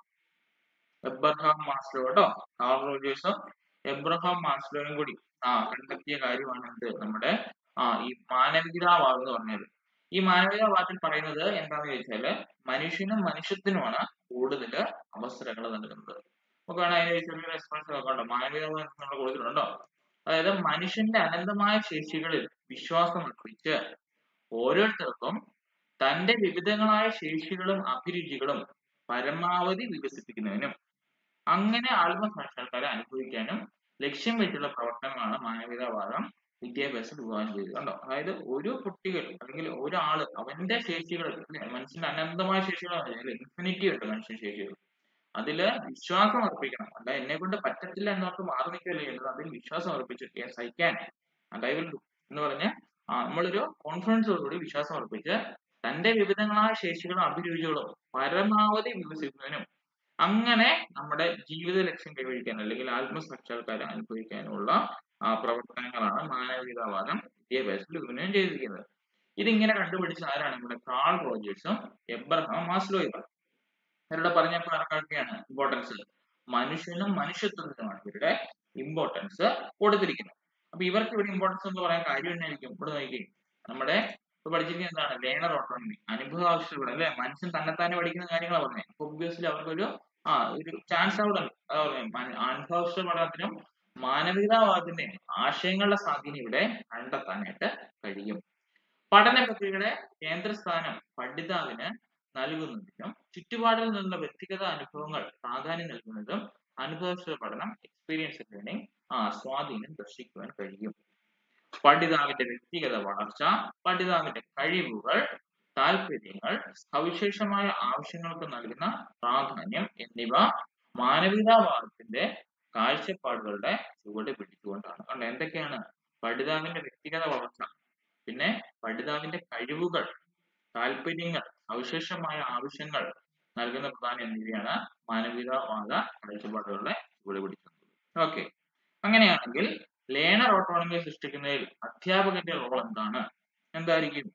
എബ്രഹാം മാസ്ലോ കേട്ടോ കാൾ റോജേഴ്സും എബ്രഹാം മാസ്ലോയും കൂടി ആ കണ്ടെത്തിയ കാര്യമാണ് എന്ത് നമ്മുടെ ആ ഈ മാനവികതാവാദം എന്ന് പറഞ്ഞത് ഈ മാനവികവാദത്തിൽ പറയുന്നത് എന്താണെന്ന് ചോദിച്ചാല് മനുഷ്യനും മനുഷ്യത്തിനുമാണ് കൂടുതൽ അവസരങ്ങൾ നൽകുന്നത് നമുക്ക് വേണം അതിന് ചെറിയ റെസ്പോൺസ് നോക്കണ്ടോ മാനവികവാദം നമ്മൾ കൊടുത്തിട്ടുണ്ടോ അതായത് മനുഷ്യന്റെ അനന്തമായ ശേഷികളിൽ വിശ്വാസം അർപ്പിച്ച് ഓരോരുത്തർക്കും തന്റെ വിവിധങ്ങളായ ശേഷികളും അഭിരുചികളും പരമാവധി വികസിപ്പിക്കുന്നതിനും അങ്ങനെ ആത്മസാക്ഷാത്കാരം അനുഭവിക്കാനും ലക്ഷ്യം വെച്ചുള്ള പ്രവർത്തനങ്ങളാണ് മാനവികവാദം വിദ്യാഭ്യാസം വിഭാവനം ചെയ്തത് കണ്ടോ അതായത് ഒരു കുട്ടികൾ അല്ലെങ്കിൽ ഒരാള് അവന്റെ ശേഷികൾ അല്ലെ മനുഷ്യന്റെ അനന്തമായ ശേഷികൾ ഇൻഫിനിറ്റി ഉണ്ട് മനുഷ്യ ശേഷികൾ അതില് വിശ്വാസം അർപ്പിക്കണം അല്ല എന്നെ കൊണ്ട് പറ്റത്തില്ല എന്നോർത്ത് മാറി നിൽക്കുകയല്ല ചെയ്യുന്നത് അതിൽ വിശ്വാസം അർപ്പിച്ച് yes I can and I will do എന്ന് പറഞ്ഞ് ആ നമ്മളൊരു കോൺഫിഡൻസോടുകൂടി വിശ്വാസം അർപ്പിച്ച് തന്റെ വിവിധങ്ങളായ ശേഷികളും അഭിരുചികളും പരമാവധി വികസിപ്പിക്കാനും അങ്ങനെ നമ്മുടെ ജീവിത ലക്ഷ്യം കൈവരിക്കാൻ അല്ലെങ്കിൽ ആത്മസാക്ഷാത്കാരം അനുഭവിക്കാനുള്ള ആ പ്രവർത്തനങ്ങളാണ് മാനവികതാവാദം വിദ്യാഭ്യാസത്തിൽ വിഭിന്നം ചെയ്തിരിക്കുന്നത് ഇതിങ്ങനെ കണ്ടുപിടിച്ച ആരാണ് നമ്മുടെ കാൾ റോജേഴ്സും എബ്രഹാം മാസ്ലോയും ഇവരുടെ പറഞ്ഞപ്പോൾ ആർക്കൊക്കെയാണ് ഇമ്പോർട്ടൻസ് മനുഷ്യനും മനുഷ്യത്വത്തിനുമാണ് ഇവരുടെ ഇമ്പോർട്ടൻസ് കൊടുത്തിരിക്കുന്നത് അപ്പൊ ഇവർക്ക് ഇവിടെ ഇമ്പോർട്ടൻസ് എന്ന് പറയാൻ കാര്യം എന്നായിരിക്കും ഇവിടെ നോക്കി നമ്മുടെ ഇപ്പൊ പഠിച്ചിരിക്കുന്നത് എന്താണ് ലേണർ ഓട്ടോണമി അനുഭവ ആവശ്യങ്ങൾ അല്ലെ മനുഷ്യൻ തന്നെത്താനെ പഠിക്കുന്ന കാര്യങ്ങളാണ് പറഞ്ഞത് അപ്പൊ ഒബ്വിയസ്ലി അവർക്കൊരു ആ ഒരു ചാൻസ് അവിടെ ഉണ്ട് അതാ പറഞ്ഞത് അനുഭവാവശ്യ പഠനത്തിനും മാനവികതാവാദത്തിന്റെ ആശയങ്ങളുടെ സ്വാധീനം ഇവിടെ കണ്ടെത്താനായിട്ട് കഴിയും പഠന പ്രക്രിയയുടെ കേന്ദ്രസ്ഥാനം പഠിതാവിന് നൽകുന്നതിനും ചുറ്റുപാടിൽ നിന്നുള്ള വ്യക്തിഗത അനുഭവങ്ങൾ പ്രാധാന്യം നൽകുന്നതും അനുഭവസ്ഥ പഠനം എക്സ്പീരിയൻസ് ലേണിംഗ് ആ സ്വാധീനം ദർശിക്കുവാൻ കഴിയും പഠിതാവിന്റെ വ്യക്തിഗത വളർച്ച പഠിതാവിന്റെ കഴിവുകൾ താല്പര്യങ്ങൾ സവിശേഷമായ ആവശ്യങ്ങൾക്ക് നൽകുന്ന പ്രാധാന്യം എന്നിവ മാനവികതാവാദത്തിന്റെ കാഴ്ചപ്പാടുകളുടെ ചുവട് പിടിച്ചുകൊണ്ടാണ് കണ്ടോ എന്തൊക്കെയാണ് പഠിതാവിന്റെ വ്യക്തിഗത വളർച്ച പിന്നെ പഠിതാവിന്റെ കഴിവുകൾ താല്പര്യങ്ങൾ സവിശേഷമായ ആവശ്യങ്ങൾ നൽകുന്ന പ്രധാനം എന്നിവയാണ് മാനവികവാദ കാഴ്ചപ്പാടുകളുടെ ചുവട് പിടിക്കുന്നത് ഓക്കെ അങ്ങനെയാണെങ്കിൽ ലേണർ ഓട്ടോണമി സൃഷ്ടിക്കുന്നതിൽ അധ്യാപകന്റെ റോൾ എന്താണ് എന്തായിരിക്കും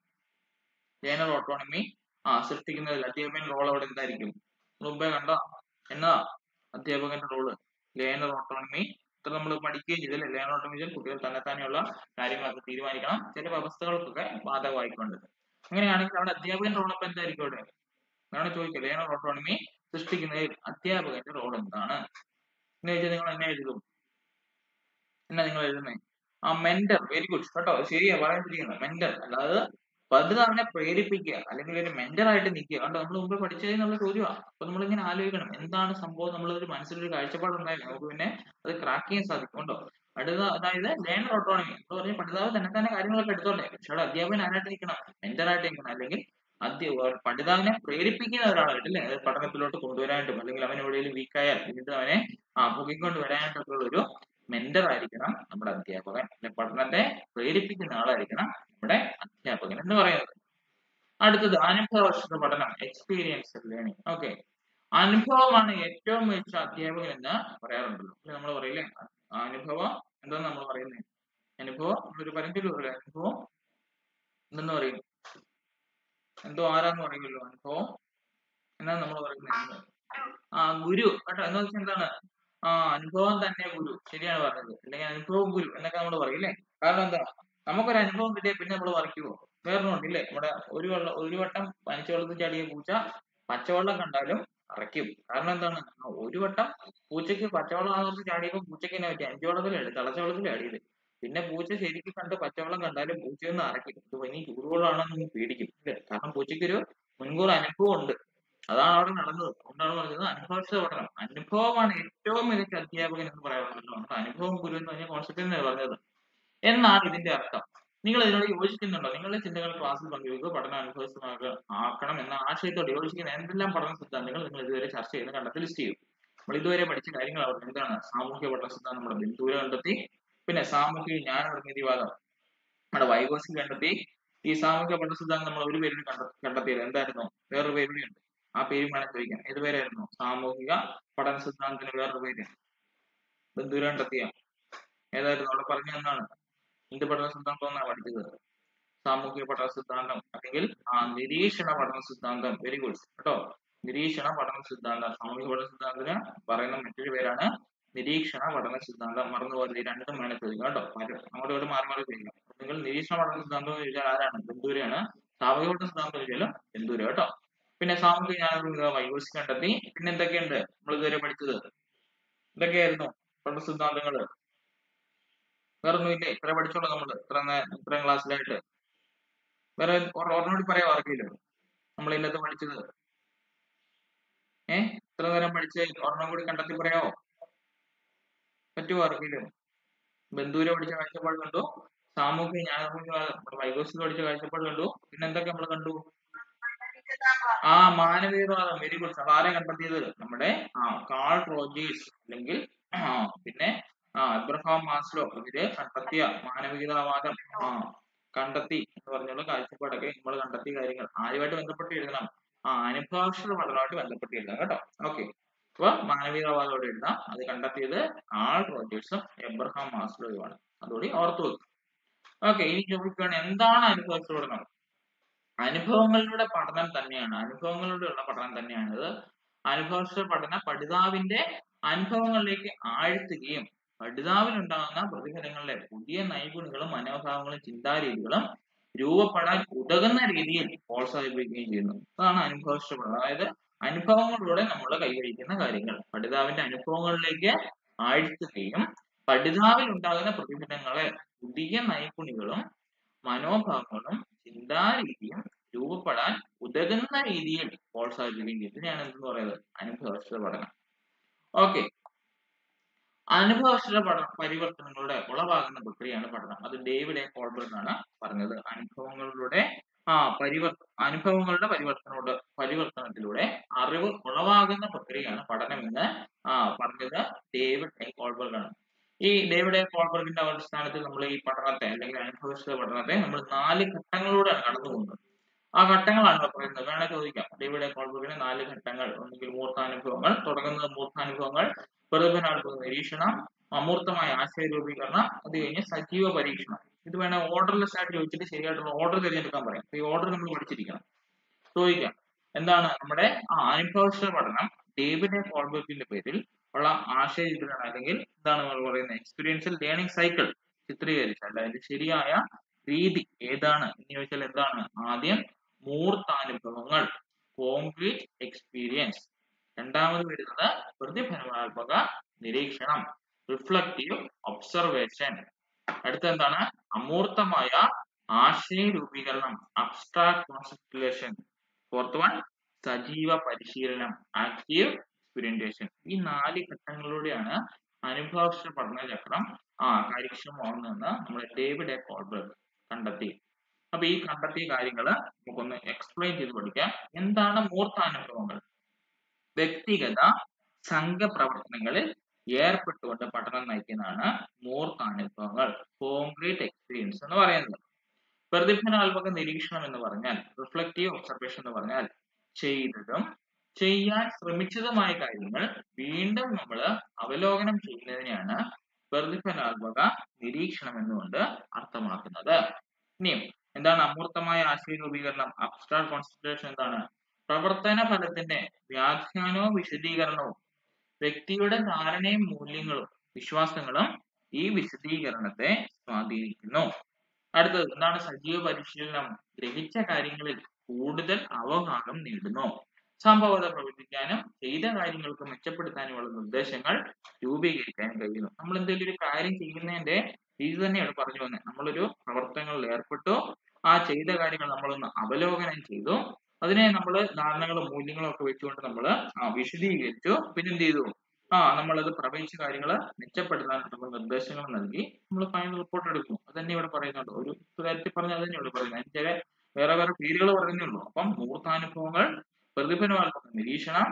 ലേണർ ഓട്ടോണമി ആ സൃഷ്ടിക്കുന്നതിൽ അധ്യാപകന്റെ റോൾ അവിടെ എന്തായിരിക്കും മുമ്പേ കണ്ട എന്നാ അധ്യാപകന്റെ റോള് ലേണർ ഓട്ടോണമി ഇത്ര നമ്മൾ പഠിക്കുകയും ചെയ്തില്ല ലേണർ ഓട്ടോമേഷൻ കുട്ടികൾ തന്നെത്താനെയുള്ള കാര്യങ്ങളൊക്കെ തീരുമാനിക്കണം ചില വ്യവസ്ഥകൾക്കൊക്കെ ബാധകമായിക്കൊണ്ട് അങ്ങനെയാണെങ്കിൽ അവിടെ അധ്യാപകന്റെ റോൾ അപ്പം എന്തായിരിക്കും അവിടെ അതാണ് ചോദിക്കുക ലേണർ ഓട്ടോണമി സൃഷ്ടിക്കുന്നതിൽ അധ്യാപകന്റെ റോൾ എന്താണ് എന്ന് വെച്ചാൽ നിങ്ങൾ എന്നെ എഴുതും എന്നാ നിങ്ങൾ എഴുതുന്നത് ആ മെന്റർ വെരി ഗുഡ് കേട്ടോ ശരിയാ പറയാൻ തിരിക്കുന്നത് മെന്റർ അല്ലാതെ പഠിതാവിനെ പ്രേരിപ്പിക്കുക അല്ലെങ്കിൽ ഒരു മെന്റർ ആയിട്ട് നിൽക്കുക കണ്ടോ നമ്മൾ മുമ്പ് പഠിച്ചത് എന്നുള്ള ചോദ്യമാണ് അപ്പൊ നമ്മൾ ഇങ്ങനെ ആലോചിക്കണം എന്താണ് സംഭവം നമ്മൾ ഒരു മനസ്സിലൊരു കാഴ്ചപ്പാട് ഉണ്ടായാലും നമുക്ക് പിന്നെ അത് ക്രാക്ക് ചെയ്യാൻ സാധിക്കും കണ്ടോ അടുത്ത അതായത് ലേണർ ഓട്ടോണമി എന്ന് പറഞ്ഞാൽ പഠിതാവ് തന്നെ തന്നെ കാര്യങ്ങളൊക്കെ എടുത്തോണ്ടേ പക്ഷെ അവിടെ അധ്യാപകൻ ആരായിട്ട് നിൽക്കണം മെന്റർ ആയിട്ട് നിൽക്കണം അല്ലെങ്കിൽ അധ്യ പഠിതാവിനെ പ്രേരിപ്പിക്കുന്ന ഒരാളായിട്ട് അല്ലേ അത് പഠനത്തിലോട്ട് കൊണ്ടുവരാനായിട്ടും അല്ലെങ്കിൽ അവൻ എവിടെയെങ്കിലും വീക്കായാൽ വീണ്ടും അവനെ ആ പൊക്കിക്കൊണ്ട് വരാനായിട്ടൊക്കെ ഉള്ള ഒരു മെന്റർ ആയിരിക്കണം നമ്മുടെ അധ്യാപകൻ അല്ലെ പഠനത്തെ പ്രേരിപ്പിക്കുന്ന ആളായിരിക്കണം നമ്മുടെ അധ്യാപകൻ എന്ന് പറയുന്നത് അടുത്തത് അനുഭവസ്ഥ പഠനം എക്സ്പീരിയൻസ് ലേണിംഗ് ഓക്കെ അനുഭവമാണ് ഏറ്റവും മികച്ച അധ്യാപകൻ എന്ന് പറയാറുണ്ടല്ലോ നമ്മൾ പറയില്ലേ അനുഭവം എന്താണ് നമ്മൾ പറയുന്നത് അനുഭവം ഒരു പരമ്പര അനുഭവം എന്തെന്ന് പറയും എന്തോ ആരാന്ന് പറയുമല്ലോ അനുഭവം എന്നാണ് നമ്മൾ പറയുന്നത് ആ ഗുരു കേട്ടോ എന്ന് വെച്ചാൽ എന്താണ് ആ അനുഭവം തന്നെ ഗുരു ശരിയാണ് പറഞ്ഞത് അല്ലെങ്കിൽ അനുഭവം ഗുരു എന്നൊക്കെ നമ്മൾ പറയും അല്ലേ കാരണം എന്താ നമുക്കൊരു അനുഭവം കിട്ടിയാൽ പിന്നെ നമ്മൾ മറിക്കുമോ വേറൊന്നുണ്ട് ഇല്ലേ നമ്മുടെ ഒരു വെള്ളം ഒരു വട്ടം പനിച്ചവെള്ളത്തിൽ ചാടിയ പൂച്ച പച്ചവെള്ളം കണ്ടാലും അറയ്ക്കും കാരണം എന്താണ് ആ ഒരു വട്ടം പൂച്ചയ്ക്ക് പച്ചവെള്ളം ആകുന്ന ചാടിയപ്പോൾ പൂച്ചയ്ക്ക് തന്നെ പറ്റി അഞ്ചു വെള്ളത്തിലാണ് തിളച്ച വെള്ളത്തിൽ ചാടിയത് പിന്നെ പൂച്ച ശരിക്കും കണ്ട് പച്ചവെള്ളം കണ്ടാലും പൂച്ചയൊന്നും അറയ്ക്കും ഇത് ഇനി ചൂടുവെള്ളമാണെന്ന് പേടിക്കും ഇല്ലേ കാരണം പൂച്ചയ്ക്ക് ഒരു മുൻകൂർ അനുഭവം ഉണ്ട് അതാണ് അവിടെ നടന്നത് അതുകൊണ്ടാണ് പറഞ്ഞത് അനുഭവസ്ഥ പഠനം അനുഭവമാണ് ഏറ്റവും മികച്ച അധ്യാപകൻ എന്ന് പറയാറുണ്ടല്ലോ നമ്മുടെ അനുഭവം ഗുരു എന്ന് പറഞ്ഞ കോൺസെപ്റ്റ് തന്നെയാണ് പറഞ്ഞത് എന്നാണ് ഇതിന്റെ അർത്ഥം നിങ്ങൾ ഇതിനോട് യോജിക്കുന്നുണ്ടോ നിങ്ങളുടെ ചിന്തകൾ ക്ലാസ്സിൽ പങ്കുവെക്കുക പഠനം അനുഭവസ്ഥമാക്കുക ആക്കണം എന്ന ആശയത്തോട് യോജിക്കുന്ന എന്തെല്ലാം പഠന സിദ്ധാന്തങ്ങൾ നിങ്ങൾ ഇതുവരെ ചർച്ച ചെയ്ത് കണ്ടെത്തി ലിസ്റ്റ് ചെയ്യും നമ്മൾ ഇതുവരെ പഠിച്ച കാര്യങ്ങൾ അവർ എന്താണ് സാമൂഹ്യ പഠന സിദ്ധാന്തം നമ്മുടെ ബന്ധുര കണ്ടെത്തി പിന്നെ സാമൂഹിക ജ്ഞാന നിർമ്മിതിവാദം നമ്മുടെ വൈകോസിൽ കണ്ടെത്തി ഈ സാമൂഹിക പഠന സിദ്ധാന്തം നമ്മൾ ഒരു പേരിൽ കണ്ടെത്തിയത് എന്തായിരുന്നു വേറൊരു പേരുടെ ഉണ്ട് ആ പേര് വേണം ചോദിക്കാം ഏത് പേരായിരുന്നു സാമൂഹിക പഠന സിദ്ധാന്തത്തിന് വേറൊരു പേര് ബന്ധുര കണ്ടെത്തിയ ഏതായിരുന്നു അവിടെ പറഞ്ഞു എന്നാണ് എന്ത് പഠന സിദ്ധാന്തം എന്നാണ് പഠിച്ചത് സാമൂഹിക പഠന സിദ്ധാന്തം അല്ലെങ്കിൽ ആ നിരീക്ഷണ പഠന സിദ്ധാന്തം വെരി ഗുഡ് കേട്ടോ നിരീക്ഷണ പഠന സിദ്ധാന്തം സാമൂഹിക പഠന സിദ്ധാന്തത്തിന് പറയുന്ന മറ്റൊരു പേരാണ് നിരീക്ഷണ പഠന സിദ്ധാന്തം മറന്നുപോലെ രണ്ടും വേണം ചോദിക്കാം കേട്ടോ അങ്ങോട്ട് ഇങ്ങോട്ട് മാറി മാറി ചോദിക്കാം നിങ്ങൾ നിരീക്ഷണ പഠന സിദ്ധാന്തം എന്ന് ചോദിച്ചാൽ ആരാണ് ബന്ധൂരയാണ് സാമൂഹിക പഠന സിദ്ധാന്തം ചോദിച്ചാലും ബന്ധൂര കേട്ടോ പിന്നെ സാമൂഹിക ജ്ഞാന വൈകോസ് കണ്ടെത്തി പിന്നെ എന്തൊക്കെയുണ്ട് നമ്മൾ ഇതുവരെ പഠിച്ചത് ഇതൊക്കെയായിരുന്നു പഠന സിദ്ധാന്തങ്ങള് വേറൊന്നുമില്ലേ ഇത്ര പഠിച്ചോളൂ നമ്മൾ ഇത്ര ഇത്രയും ക്ലാസ്സിലായിട്ട് വേറെ ഓർമ്മയോട് പറയാം ആർക്കില്ലോ നമ്മൾ ഇന്നത്തെ പഠിച്ചത് ഏ ഇത്ര നേരം പഠിച്ച് ഒരെണ്ണം കൂടി കണ്ടെത്തി പറയാവോ പറ്റുമോ ആർക്കില്ലോ ബന്ധൂരെ പഠിച്ച കാഴ്ചപ്പാട് കണ്ടു സാമൂഹിക ജ്ഞാന വൈകോസിൽ പഠിച്ച കാഴ്ചപ്പാട് കണ്ടു പിന്നെ എന്തൊക്കെ നമ്മൾ കണ്ടു ആ മാനവികവാദം വെരി ഗുഡ് ആരെ കണ്ടെത്തിയത് നമ്മുടെ ആ കാൾ റോജേഴ്സ് അല്ലെങ്കിൽ ആ പിന്നെ ആ എബ്രഹാം മാസ്ലോ ഇവര് കണ്ടെത്തിയ മാനവികതാവാദം ആ കണ്ടെത്തി എന്ന് പറഞ്ഞുള്ള കാഴ്ചപ്പാടൊക്കെ നമ്മൾ കണ്ടെത്തിയ കാര്യങ്ങൾ ആരുമായിട്ട് ബന്ധപ്പെട്ട് എഴുതണം ആ അനുഭാഷണ പഠനമായിട്ട് ബന്ധപ്പെട്ട് എഴുതാം കേട്ടോ ഓക്കെ അപ്പൊ മാനവികവാദത്തോടെ എഴുതാം അത് കണ്ടെത്തിയത് ആൾ റോജേഴ്സും എബ്രഹാം മാസ്ലോയുമാണ് അതുകൂടി ഓർത്തു വെക്കും ഓക്കെ ഇനി ചോദിക്കുകയാണ് എന്താണ് അനുഭവത്തിൽ പഠനം അനുഭവങ്ങളുടെ പഠനം തന്നെയാണ് അനുഭവങ്ങളിലൂടെയുള്ള പഠനം തന്നെയാണ് ഇത് അനുഭവസ്ഥ പഠന പഠിതാവിന്റെ അനുഭവങ്ങളിലേക്ക് ആഴ്ത്തുകയും പഠിതാവിനുണ്ടാകുന്ന പ്രതിഫലങ്ങളിലെ പുതിയ നൈപുണ്യങ്ങളും മനോഭാവങ്ങളും ചിന്താരീതികളും രൂപപ്പെടാൻ ഉതകുന്ന രീതിയിൽ പ്രോത്സാഹിപ്പിക്കുകയും ചെയ്യുന്നു അതാണ് അനുഭവസ്ഥ പഠനം അതായത് അനുഭവങ്ങളിലൂടെ നമ്മൾ കൈവരിക്കുന്ന കാര്യങ്ങൾ പഠിതാവിന്റെ അനുഭവങ്ങളിലേക്ക് ആഴ്ത്തുകയും പഠിതാവിൽ ഉണ്ടാകുന്ന പ്രതിഫലങ്ങളെ പുതിയ നൈപുണ്യങ്ങളും മനോഭാവങ്ങളും ചിന്താരീതിയും രൂപപ്പെടാൻ ഉതകുന്ന രീതിയിൽ പ്രോത്സാഹിപ്പിക്കുകയും ചെയ്യും ഇതിനെയാണ് എന്തെന്ന് പറയുന്നത് അനുഭവസ്ഥ പഠനം ഓക്കെ അനുഭവസ്ഥ പഠന പരിവർത്തനങ്ങളുടെ ഉളവാകുന്ന പ്രക്രിയയാണ് പഠനം അത് ഡേവിഡ് എ കോൾബർഗ് ആണ് പറഞ്ഞത് അനുഭവങ്ങളുടെ ആ പരിവർത്ത അനുഭവങ്ങളുടെ പരിവർത്തനോട് പരിവർത്തനത്തിലൂടെ അറിവ് ഉളവാകുന്ന പ്രക്രിയയാണ് പഠനം എന്ന് ആ പറഞ്ഞത് ഡേവിഡ് എ കോൾബർഗ് ആണ് ഈ ഡേവിഡ് എ കോൾബർഗിന്റെ അടിസ്ഥാനത്തിൽ നമ്മൾ ഈ പഠനത്തെ അല്ലെങ്കിൽ അനുഭവസ്ഥ പഠനത്തെ നമ്മൾ നാല് ഘട്ടങ്ങളിലൂടെയാണ് കടന്നു പോകുന്നത് ആ ഘട്ടങ്ങളാണ് പറയുന്നത് വേണേ ചോദിക്കാം ഡേവിഡ് എ കോൾബർഗിന് നാല് ഘട്ടങ്ങൾ ഒന്നുകിൽ മൂർത്താനുഭവങ്ങൾ തുടങ്ങുന്നത് മൂർത്താനുഭവങ്ങൾ പ്രതിഫലാത്മക നിരീക്ഷണം അമൂർത്തമായ ആശയ രൂപീകരണം അത് കഴിഞ്ഞ് സജീവ പരീക്ഷണം ഇത് വേണേ ഓർഡർലെസ് ആയിട്ട് ചോദിച്ചിട്ട് ശരിയായിട്ടുള്ള ഓർഡർ തിരഞ്ഞെടുക്കാൻ പറയാം ഈ ഓർഡർ നമ്മൾ പഠിച്ചിരിക്കണം ചോദിക്കാം എന്താണ് നമ്മുടെ ആ അനുഭവസ്ഥ പഠനം ഡേവിഡ് എ കോൾബർഗിന്റെ പേരിൽ ഉള്ള ആശയ ചിത്രണം അല്ലെങ്കിൽ എന്താണ് നമ്മൾ പറയുന്നത് എക്സ്പീരിയൻഷ്യൽ ലേണിംഗ് സൈക്കിൾ ചിത്രീകരിച്ചാൽ അതിന്റെ ശരിയായ രീതി ഏതാണ് എന്ന് ചോദിച്ചാൽ എന്താണ് ആദ്യം മൂർത്താനുഭവങ്ങൾ കോൺക്രീറ്റ് എക്സ്പീരിയൻസ് രണ്ടാമത് വരുന്നത് പ്രതിഫലനാത്മക നിരീക്ഷണം റിഫ്ലക്റ്റീവ് ഒബ്സർവേഷൻ അടുത്ത എന്താണ് അമൂർത്തമായ ആശയ രൂപീകരണം അബ്സ്ട്രാക്ട് കോൺസെപ്റ്റുലേഷൻ ഫോർത്ത് വൺ സജീവ പരിശീലനം ആക്റ്റീവ് എക്സ്പീരിയന്റേഷൻ ഈ നാല് ഘട്ടങ്ങളിലൂടെയാണ് അനുഭവസ്ഥ പഠന ചക്രം ആ കാര്യക്ഷമമാകുന്നതെന്ന് നമ്മൾ ഡേവിഡ് എ കോൾബർഗ് കണ്ടെത്തി അപ്പൊ ഈ കണ്ടെത്തിയ കാര്യങ്ങൾ നമുക്കൊന്ന് എക്സ്പ്ലെയിൻ ചെയ്ത് പഠിക്കാം എന്താണ് മൂർത്താനുഭവങ്ങൾ വ്യക്തിഗത സംഘപ്രവർത്തനങ്ങളിൽ ഏർപ്പെട്ടുകൊണ്ട് പഠനം നയിക്കുന്നതാണ് മൂർത്താനുഭവങ്ങൾ കോൺക്രീറ്റ് എക്സ്പീരിയൻസ് എന്ന് പറയുന്നത് പ്രതിഫലാത്മക നിരീക്ഷണം എന്ന് പറഞ്ഞാൽ റിഫ്ലക്റ്റീവ് ഒബ്സർവേഷൻ എന്ന് പറഞ്ഞാൽ ചെയ്തതും ചെയ്യാൻ ശ്രമിച്ചതുമായ കാര്യങ്ങൾ വീണ്ടും നമ്മൾ അവലോകനം ചെയ്യുന്നതിനെയാണ് പ്രതിഫലാത്മക നിരീക്ഷണം എന്നുകൊണ്ട് അർത്ഥമാക്കുന്നത് ഇനിയും എന്താണ് അമൂർത്തമായ ആശയ രൂപീകരണം അബ്സ്ട്രാക്ട് കോൺസെൻട്രേഷൻ എന്താണ് പ്രവർത്തന ഫലത്തിന്റെ വ്യാഖ്യാനവും വിശദീകരണവും വ്യക്തിയുടെ ധാരണയും മൂല്യങ്ങളും വിശ്വാസങ്ങളും ഈ വിശദീകരണത്തെ സ്വാധീനിക്കുന്നു അടുത്തത് എന്താണ് സജീവ പരിശീലനം ഗ്രഹിച്ച കാര്യങ്ങളിൽ കൂടുതൽ അവഭാഗം നേടുന്നു സംഭവത പ്രവർത്തിക്കാനും ചെയ്ത കാര്യങ്ങൾക്ക് മെച്ചപ്പെടുത്താനുമുള്ള നിർദ്ദേശങ്ങൾ രൂപീകരിക്കാൻ കഴിയുന്നു നമ്മൾ എന്തെങ്കിലും ഒരു കാര്യം ചെയ്യുന്നതിന്റെ ഇത് തന്നെയാണ് പറഞ്ഞു വന്നത് നമ്മളൊരു പ്രവർത്തനങ്ങളിൽ ഏർപ്പെട്ടു ആ ചെയ്ത കാര്യങ്ങൾ നമ്മളൊന്ന് അവലോകനം ചെയ്തു അതിനെ നമ്മൾ ധാരണകളും മൂല്യങ്ങളും ഒക്കെ വെച്ചുകൊണ്ട് നമ്മൾ ആ വിശദീകരിച്ചു പിന്നെ എന്ത് ചെയ്തു ആ നമ്മളത് പ്രവചിച്ച കാര്യങ്ങൾ മെച്ചപ്പെടുത്താൻ നമ്മൾ നിർദ്ദേശങ്ങൾ നൽകി നമ്മൾ ഫൈനൽ റിപ്പോർട്ട് എടുക്കുന്നു അത് തന്നെ ഇവിടെ പറയുന്നുണ്ട് ഒരു കാര്യത്തിൽ പറഞ്ഞ അത് തന്നെ ഇവിടെ പറയുന്നത് അതിന് ചില വേറെ വേറെ പേരുകൾ പറയുന്നുള്ളൂ അപ്പം മൂർത്താനുഭവങ്ങൾ പ്രതിഫലമാത്മക നിരീക്ഷണം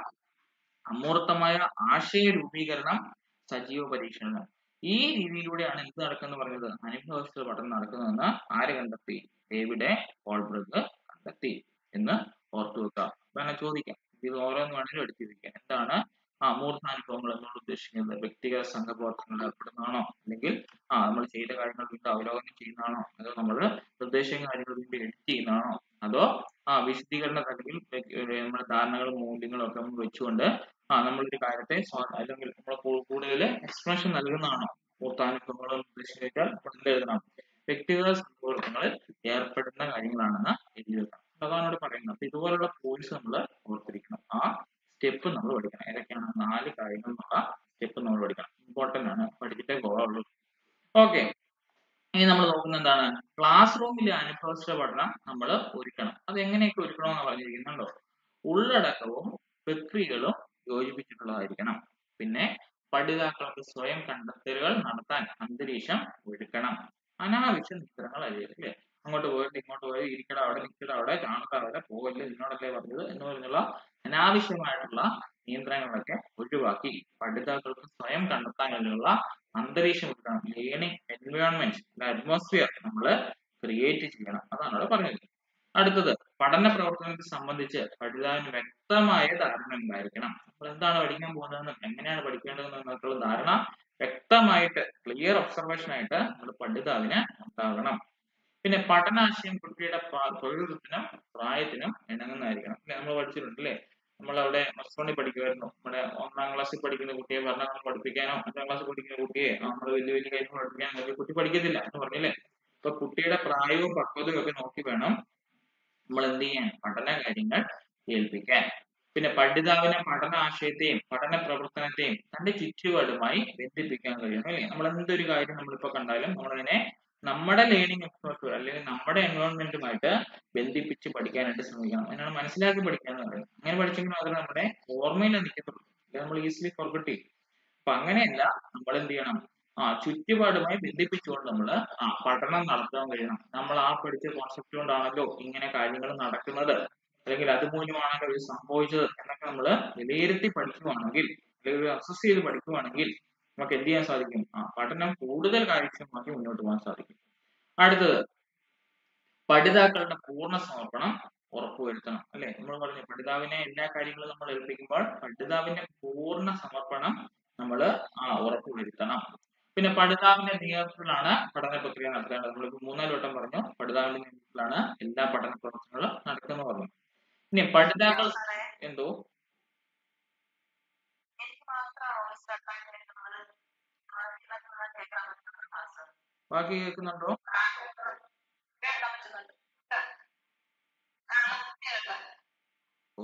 അമൂർത്തമായ ആശയ രൂപീകരണം സജീവ പരീക്ഷണം ഈ രീതിയിലൂടെയാണ് എന്ത് നടക്കുന്നത് പറഞ്ഞത് അനുഭവസ്ഥ പഠനം നടക്കുന്നതെന്ന് ആര് കണ്ടെത്തി ഡേവിഡ് കോൾബ്രഗ് കണ്ടെത്തി എന്ന് ഓർത്തു വെക്കാം വേണം ചോദിക്കാം ഇത് ഓരോന്ന് വേണമെങ്കിലും എടുത്തിരിക്കാം എന്താണ് ആ മൂർധാനുഭവങ്ങൾ എന്നോട് ഉദ്ദേശിക്കുന്നത് വ്യക്തിഗത സംഘപ്രവർത്തനങ്ങളിൽ ഏർപ്പെടുന്നതാണോ അല്ലെങ്കിൽ ആ നമ്മൾ ചെയ്ത കാര്യങ്ങൾ വീണ്ടും അവലോകനം ചെയ്യുന്നതാണോ അതോ നമ്മൾ നിർദ്ദേശം കാര്യങ്ങൾ വീണ്ടും എഡിറ്റ് ചെയ്യുന്നതാണോ അതോ ആ വിശദീകരണ അല്ലെങ്കിൽ നമ്മുടെ ധാരണകളും മൂല്യങ്ങളും ഒക്കെ നമ്മൾ വെച്ചുകൊണ്ട് ആ നമ്മളൊരു കാര്യത്തെ സ്വാ- അല്ലെങ്കിൽ നമ്മൾ കൂടുതൽ എക്സ്പ്രഷൻ നൽകുന്നതാണോ മൂർത്താനുഭവങ്ങളും നിർദ്ദേശിച്ചാൽ നമ്മൾ എന്ത് എഴുതണം വ്യക്തിഗത സംഭവങ്ങളിൽ ഏർപ്പെടുന്ന കാര്യങ്ങളാണെന്ന് എഴുതി വെക്കണം അതാണ് ഇവിടെ പറയുന്നത് അപ്പൊ ഇതുപോലുള്ള പോയിന്റ്സ് നമ്മൾ ഓർത്തിരിക്കണം ആ സ്റ്റെപ്പ് നമ്മൾ പഠിക്കണം ഏതൊക്കെയാണ് നാല് കാര്യങ്ങൾ എന്നുള്ള സ്റ്റെപ്പ് നമ്മൾ പഠിക്കണം ഇമ്പോർട്ടന്റ് ആണ് പഠിച്ചിട്ടേ പോകാവുള്ളൂ ഓക്കെ ഇനി നമ്മൾ നോക്കുന്ന എന്താണ് ക്ലാസ് റൂമിലെ അനുഭവസ്ഥ പഠനം നമ്മൾ ഒരുക്കണം അത് എങ്ങനെയൊക്കെ ഒരുക്കണമെന്ന് പറഞ്ഞിരിക്കുന്നുണ്ടോ ഉള്ളടക്കവും പ്രക്രിയകളും യോജിപ്പിച്ചിട്ടുള്ളതായിരിക്കണം പിന്നെ പഠിതാക്കൾക്ക് സ്വയം കണ്ടെത്തലുകൾ നടത്താൻ അന്തരീക്ഷം ഒരുക്കണം അനാവശ്യ നിസ്തരങ്ങൾ അല്ലേ അങ്ങോട്ട് പോയിട്ട് ഇങ്ങോട്ട് പോയി ഇരിക്കട അവിടെ നിൽക്കട അവിടെ കാണത്ത അവിടെ പോകല്ലേ നിന്നോടല്ലേ പറഞ്ഞത് എന്ന് പറഞ്ഞുള്ള അനാവശ്യമായിട്ടുള്ള നിയന്ത്രണങ്ങളൊക്കെ ഒഴിവാക്കി പഠിതാക്കൾക്ക് സ്വയം കണ്ടെത്താനുള്ള അന്തരീക്ഷം ഒരുക്കണം ലേണിംഗ് എൻവയോൺമെന്റ് അറ്റ്മോസ്ഫിയർ നമ്മൾ ക്രിയേറ്റ് ചെയ്യണം അതാണ് അവിടെ പറഞ്ഞത് അടുത്തത് പഠന പ്രവർത്തനത്തെ സംബന്ധിച്ച് പഠിതാവിന് വ്യക്തമായ ധാരണ ഉണ്ടായിരിക്കണം നമ്മൾ എന്താണ് പഠിക്കാൻ പോകുന്നതെന്നും എങ്ങനെയാണ് പഠിക്കേണ്ടതെന്നും എന്നൊക്കെയുള്ള ധാരണ വ്യക്തമായിട്ട് ക്ലിയർ ഒബ്സർവേഷൻ ആയിട്ട് നമ്മൾ പഠിതാവിന് ഉണ്ടാകണം പിന്നെ പഠനാശയം കുട്ടിയുടെ പ- പ്രകൃതത്തിനും പ്രായത്തിനും ഇണങ്ങുന്നതായിരിക്കണം അല്ലെ നമ്മൾ പഠിച്ചിട്ടുണ്ട് അല്ലേ നമ്മൾ അവിടെ മസ്കോണിൽ പഠിക്കുമായിരുന്നു നമ്മുടെ ഒന്നാം ക്ലാസ്സിൽ പഠിക്കുന്ന കുട്ടിയെ ഭരണങ്ങൾ പഠിപ്പിക്കാനോ അഞ്ചാം ക്ലാസ്സിൽ പഠിക്കുന്ന കുട്ടിയെ നമ്മൾ വലിയ വലിയ കാര്യങ്ങൾ പഠിപ്പിക്കാനോ ഒക്കെ കുട്ടി പഠിക്കത്തില്ല എന്ന് പറഞ്ഞില്ലേ അപ്പൊ കുട്ടിയുടെ പ്രായവും പക്വതയും ഒക്കെ നോക്കി വേണം നമ്മൾ എന്ത് ചെയ്യാൻ പഠന കാര്യങ്ങൾ ഏൽപ്പിക്കാൻ പിന്നെ പഠിതാവിനെ പഠന ആശയത്തെയും പഠന പ്രവർത്തനത്തെയും തന്റെ ചുറ്റുപാടുമായി ബന്ധിപ്പിക്കാൻ കഴിയണം അല്ലേ നമ്മൾ എന്തൊരു കാര്യം നമ്മളിപ്പോ കണ്ടാലും നമ്മളതിനെ നമ്മുടെ ലേണിംഗ് അറ്റ്മോസ്ഫിയർ അല്ലെങ്കിൽ നമ്മുടെ എൻവയോൺമെന്റുമായിട്ട് ബന്ധിപ്പിച്ച് പഠിക്കാനായിട്ട് ശ്രമിക്കണം അതിനാണ് മനസ്സിലാക്കി പഠിക്കുക എന്ന് പറയുന്നത് അങ്ങനെ പഠിച്ചെങ്കിൽ മാത്രമേ നമ്മുടെ ഓർമ്മയിൽ നിൽക്കത്തുള്ളൂ അല്ലെങ്കിൽ നമ്മൾ ഈസിലി ഫോർഗറ്റ് ചെയ്യും അപ്പൊ അങ്ങനെയല്ല നമ്മൾ എന്ത് ചെയ്യണം ആ ചുറ്റുപാടുമായി ബന്ധിപ്പിച്ചുകൊണ്ട് നമ്മൾ ആ പഠനം നടത്താൻ കഴിയണം നമ്മൾ ആ പഠിച്ച കോൺസെപ്റ്റ് കൊണ്ടാണല്ലോ ഇങ്ങനെ കാര്യങ്ങൾ നടക്കുന്നത് അല്ലെങ്കിൽ അതുമൂലമാണല്ലോ ഇത് സംഭവിച്ചത് എന്നൊക്കെ നമ്മൾ വിലയിരുത്തി പഠിക്കുവാണെങ്കിൽ അല്ലെങ്കിൽ അസസ് ചെയ്ത് പഠിക്കുവാണെങ്കിൽ നമുക്ക് എന്ത് ചെയ്യാൻ സാധിക്കും ആ പഠനം കൂടുതൽ കാര്യക്ഷമമാക്കി മുന്നോട്ട് പോകാൻ സാധിക്കും അടുത്തത് പഠിതാക്കളുടെ പൂർണ്ണ സമർപ്പണം ഉറപ്പുവരുത്തണം അല്ലെ നമ്മൾ പറഞ്ഞു പഠിതാവിനെ എല്ലാ കാര്യങ്ങളും നമ്മൾ ഏൽപ്പിക്കുമ്പോൾ പഠിതാവിന്റെ പൂർണ്ണ സമർപ്പണം നമ്മൾ ആ ഉറപ്പുവരുത്തണം പിന്നെ പഠിതാവിന്റെ നേതൃത്വത്തിലാണ് പഠന പ്രക്രിയ നടത്തേണ്ടത് നമ്മളിപ്പോ മൂന്നാല് വട്ടം പറഞ്ഞു പഠിതാവിന്റെ നേതൃത്വത്തിലാണ് എല്ലാ പഠന പ്രവർത്തനങ്ങളും നടക്കുന്നത് പറഞ്ഞു ഇനി പഠിതാക്കൾ സാറേ എന്തോ എനിക്ക് മാത്രമാണോ മിസ് ബാക്കി കേൾക്കുന്നുണ്ടോ കേൾക്കാൻ പറ്റുന്നുണ്ട് ഓ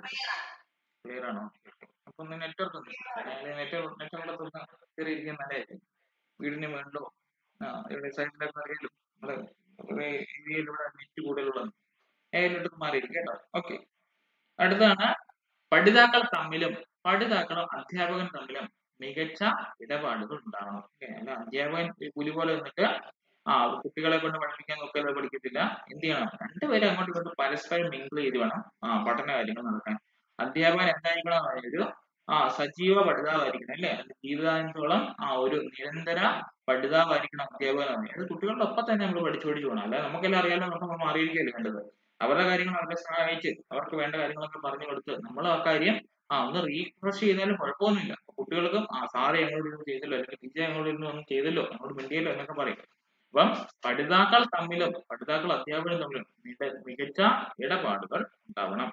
ക്ലിയർ ആണോ അപ്പൊ ഒന്ന് നെറ്റ്വർക്ക് ഒന്ന് നെറ്റ്വർക്ക് നെറ്റ്വർക്ക് ഒന്ന് കയറി ഇരിക്കാൻ നല്ലതായിരിക്കും വീടിന് വേണ്ടോ ആ ഇവിടെ സൈഡിലൊക്കെ അറിയാലോ നമ്മുടെ ഏരിയയിലൂടെ നെറ്റ് കൂടുതലുള്ളത് ഏതിലോട്ട് മാറിയിരിക്കും കേട്ടോ ഓക്കെ അടുത്താണ് പഠിതാക്കൾ തമ്മിലും പഠിതാക്കളും അധ്യാപകൻ തമ്മിലും മികച്ച ഇടപാടുകൾ ഉണ്ടാവണം ഓക്കേ, അല്ല അധ്യാപകൻ ഈ പുലി പോലെ നിന്നിട്ട് ആ കുട്ടികളെ കൊണ്ട് പഠിപ്പിക്കാൻ നോക്കിയാലോ പഠിക്കത്തില്ല എന്ത് ചെയ്യണം രണ്ടുപേരും അങ്ങോട്ടും ഇങ്ങോട്ടും പരസ്പരം മിങ്കിൾ ചെയ്ത് വേണം ആ പഠന കാര്യങ്ങൾ നടക്കാൻ അധ്യാപകൻ എന്തായിരിക്കണം ഒരു ആ സജീവ പഠിതാവായിരിക്കണം അല്ലേ അത് ജീവിതാന്തോളം ആ ഒരു നിരന്തര പഠിതാവായിരിക്കണം അധ്യാപകനാണ് അത് കുട്ടികളുടെ ഒപ്പം തന്നെ നമ്മൾ പഠിച്ചു പഠിച്ചു പോകണം അല്ലാതെ നമുക്കെല്ലാം അറിയാലോ നമുക്ക് മാറിയിരിക്കുകയല്ലേ വേണ്ടത് അവരുടെ കാര്യങ്ങൾ അവരെ സഹായിച്ച് അവർക്ക് വേണ്ട കാര്യങ്ങളൊക്കെ പറഞ്ഞു കൊടുത്ത് നമ്മൾ ആ കാര്യം ആ ഒന്ന് റീഫ്രഷ് ചെയ്താലും കുഴപ്പമൊന്നുമില്ല കുട്ടികൾക്കും ആ സാറ് ഞങ്ങളോട് ഇരുന്ന് ചെയ്തല്ലോ അല്ലെങ്കിൽ ടീച്ചർ ഞങ്ങളോട് ഇരുന്ന് ഒന്നും ചെയ്തല്ലോ ഞങ്ങളോട് മിണ്ടിയല്ലോ എന്നൊക്കെ പറയും അപ്പം പഠിതാക്കൾ തമ്മിലും പഠിതാക്കൾ അധ്യാപകരും തമ്മിലും മിക- മികച്ച ഇടപാടുകൾ ഉണ്ടാവണം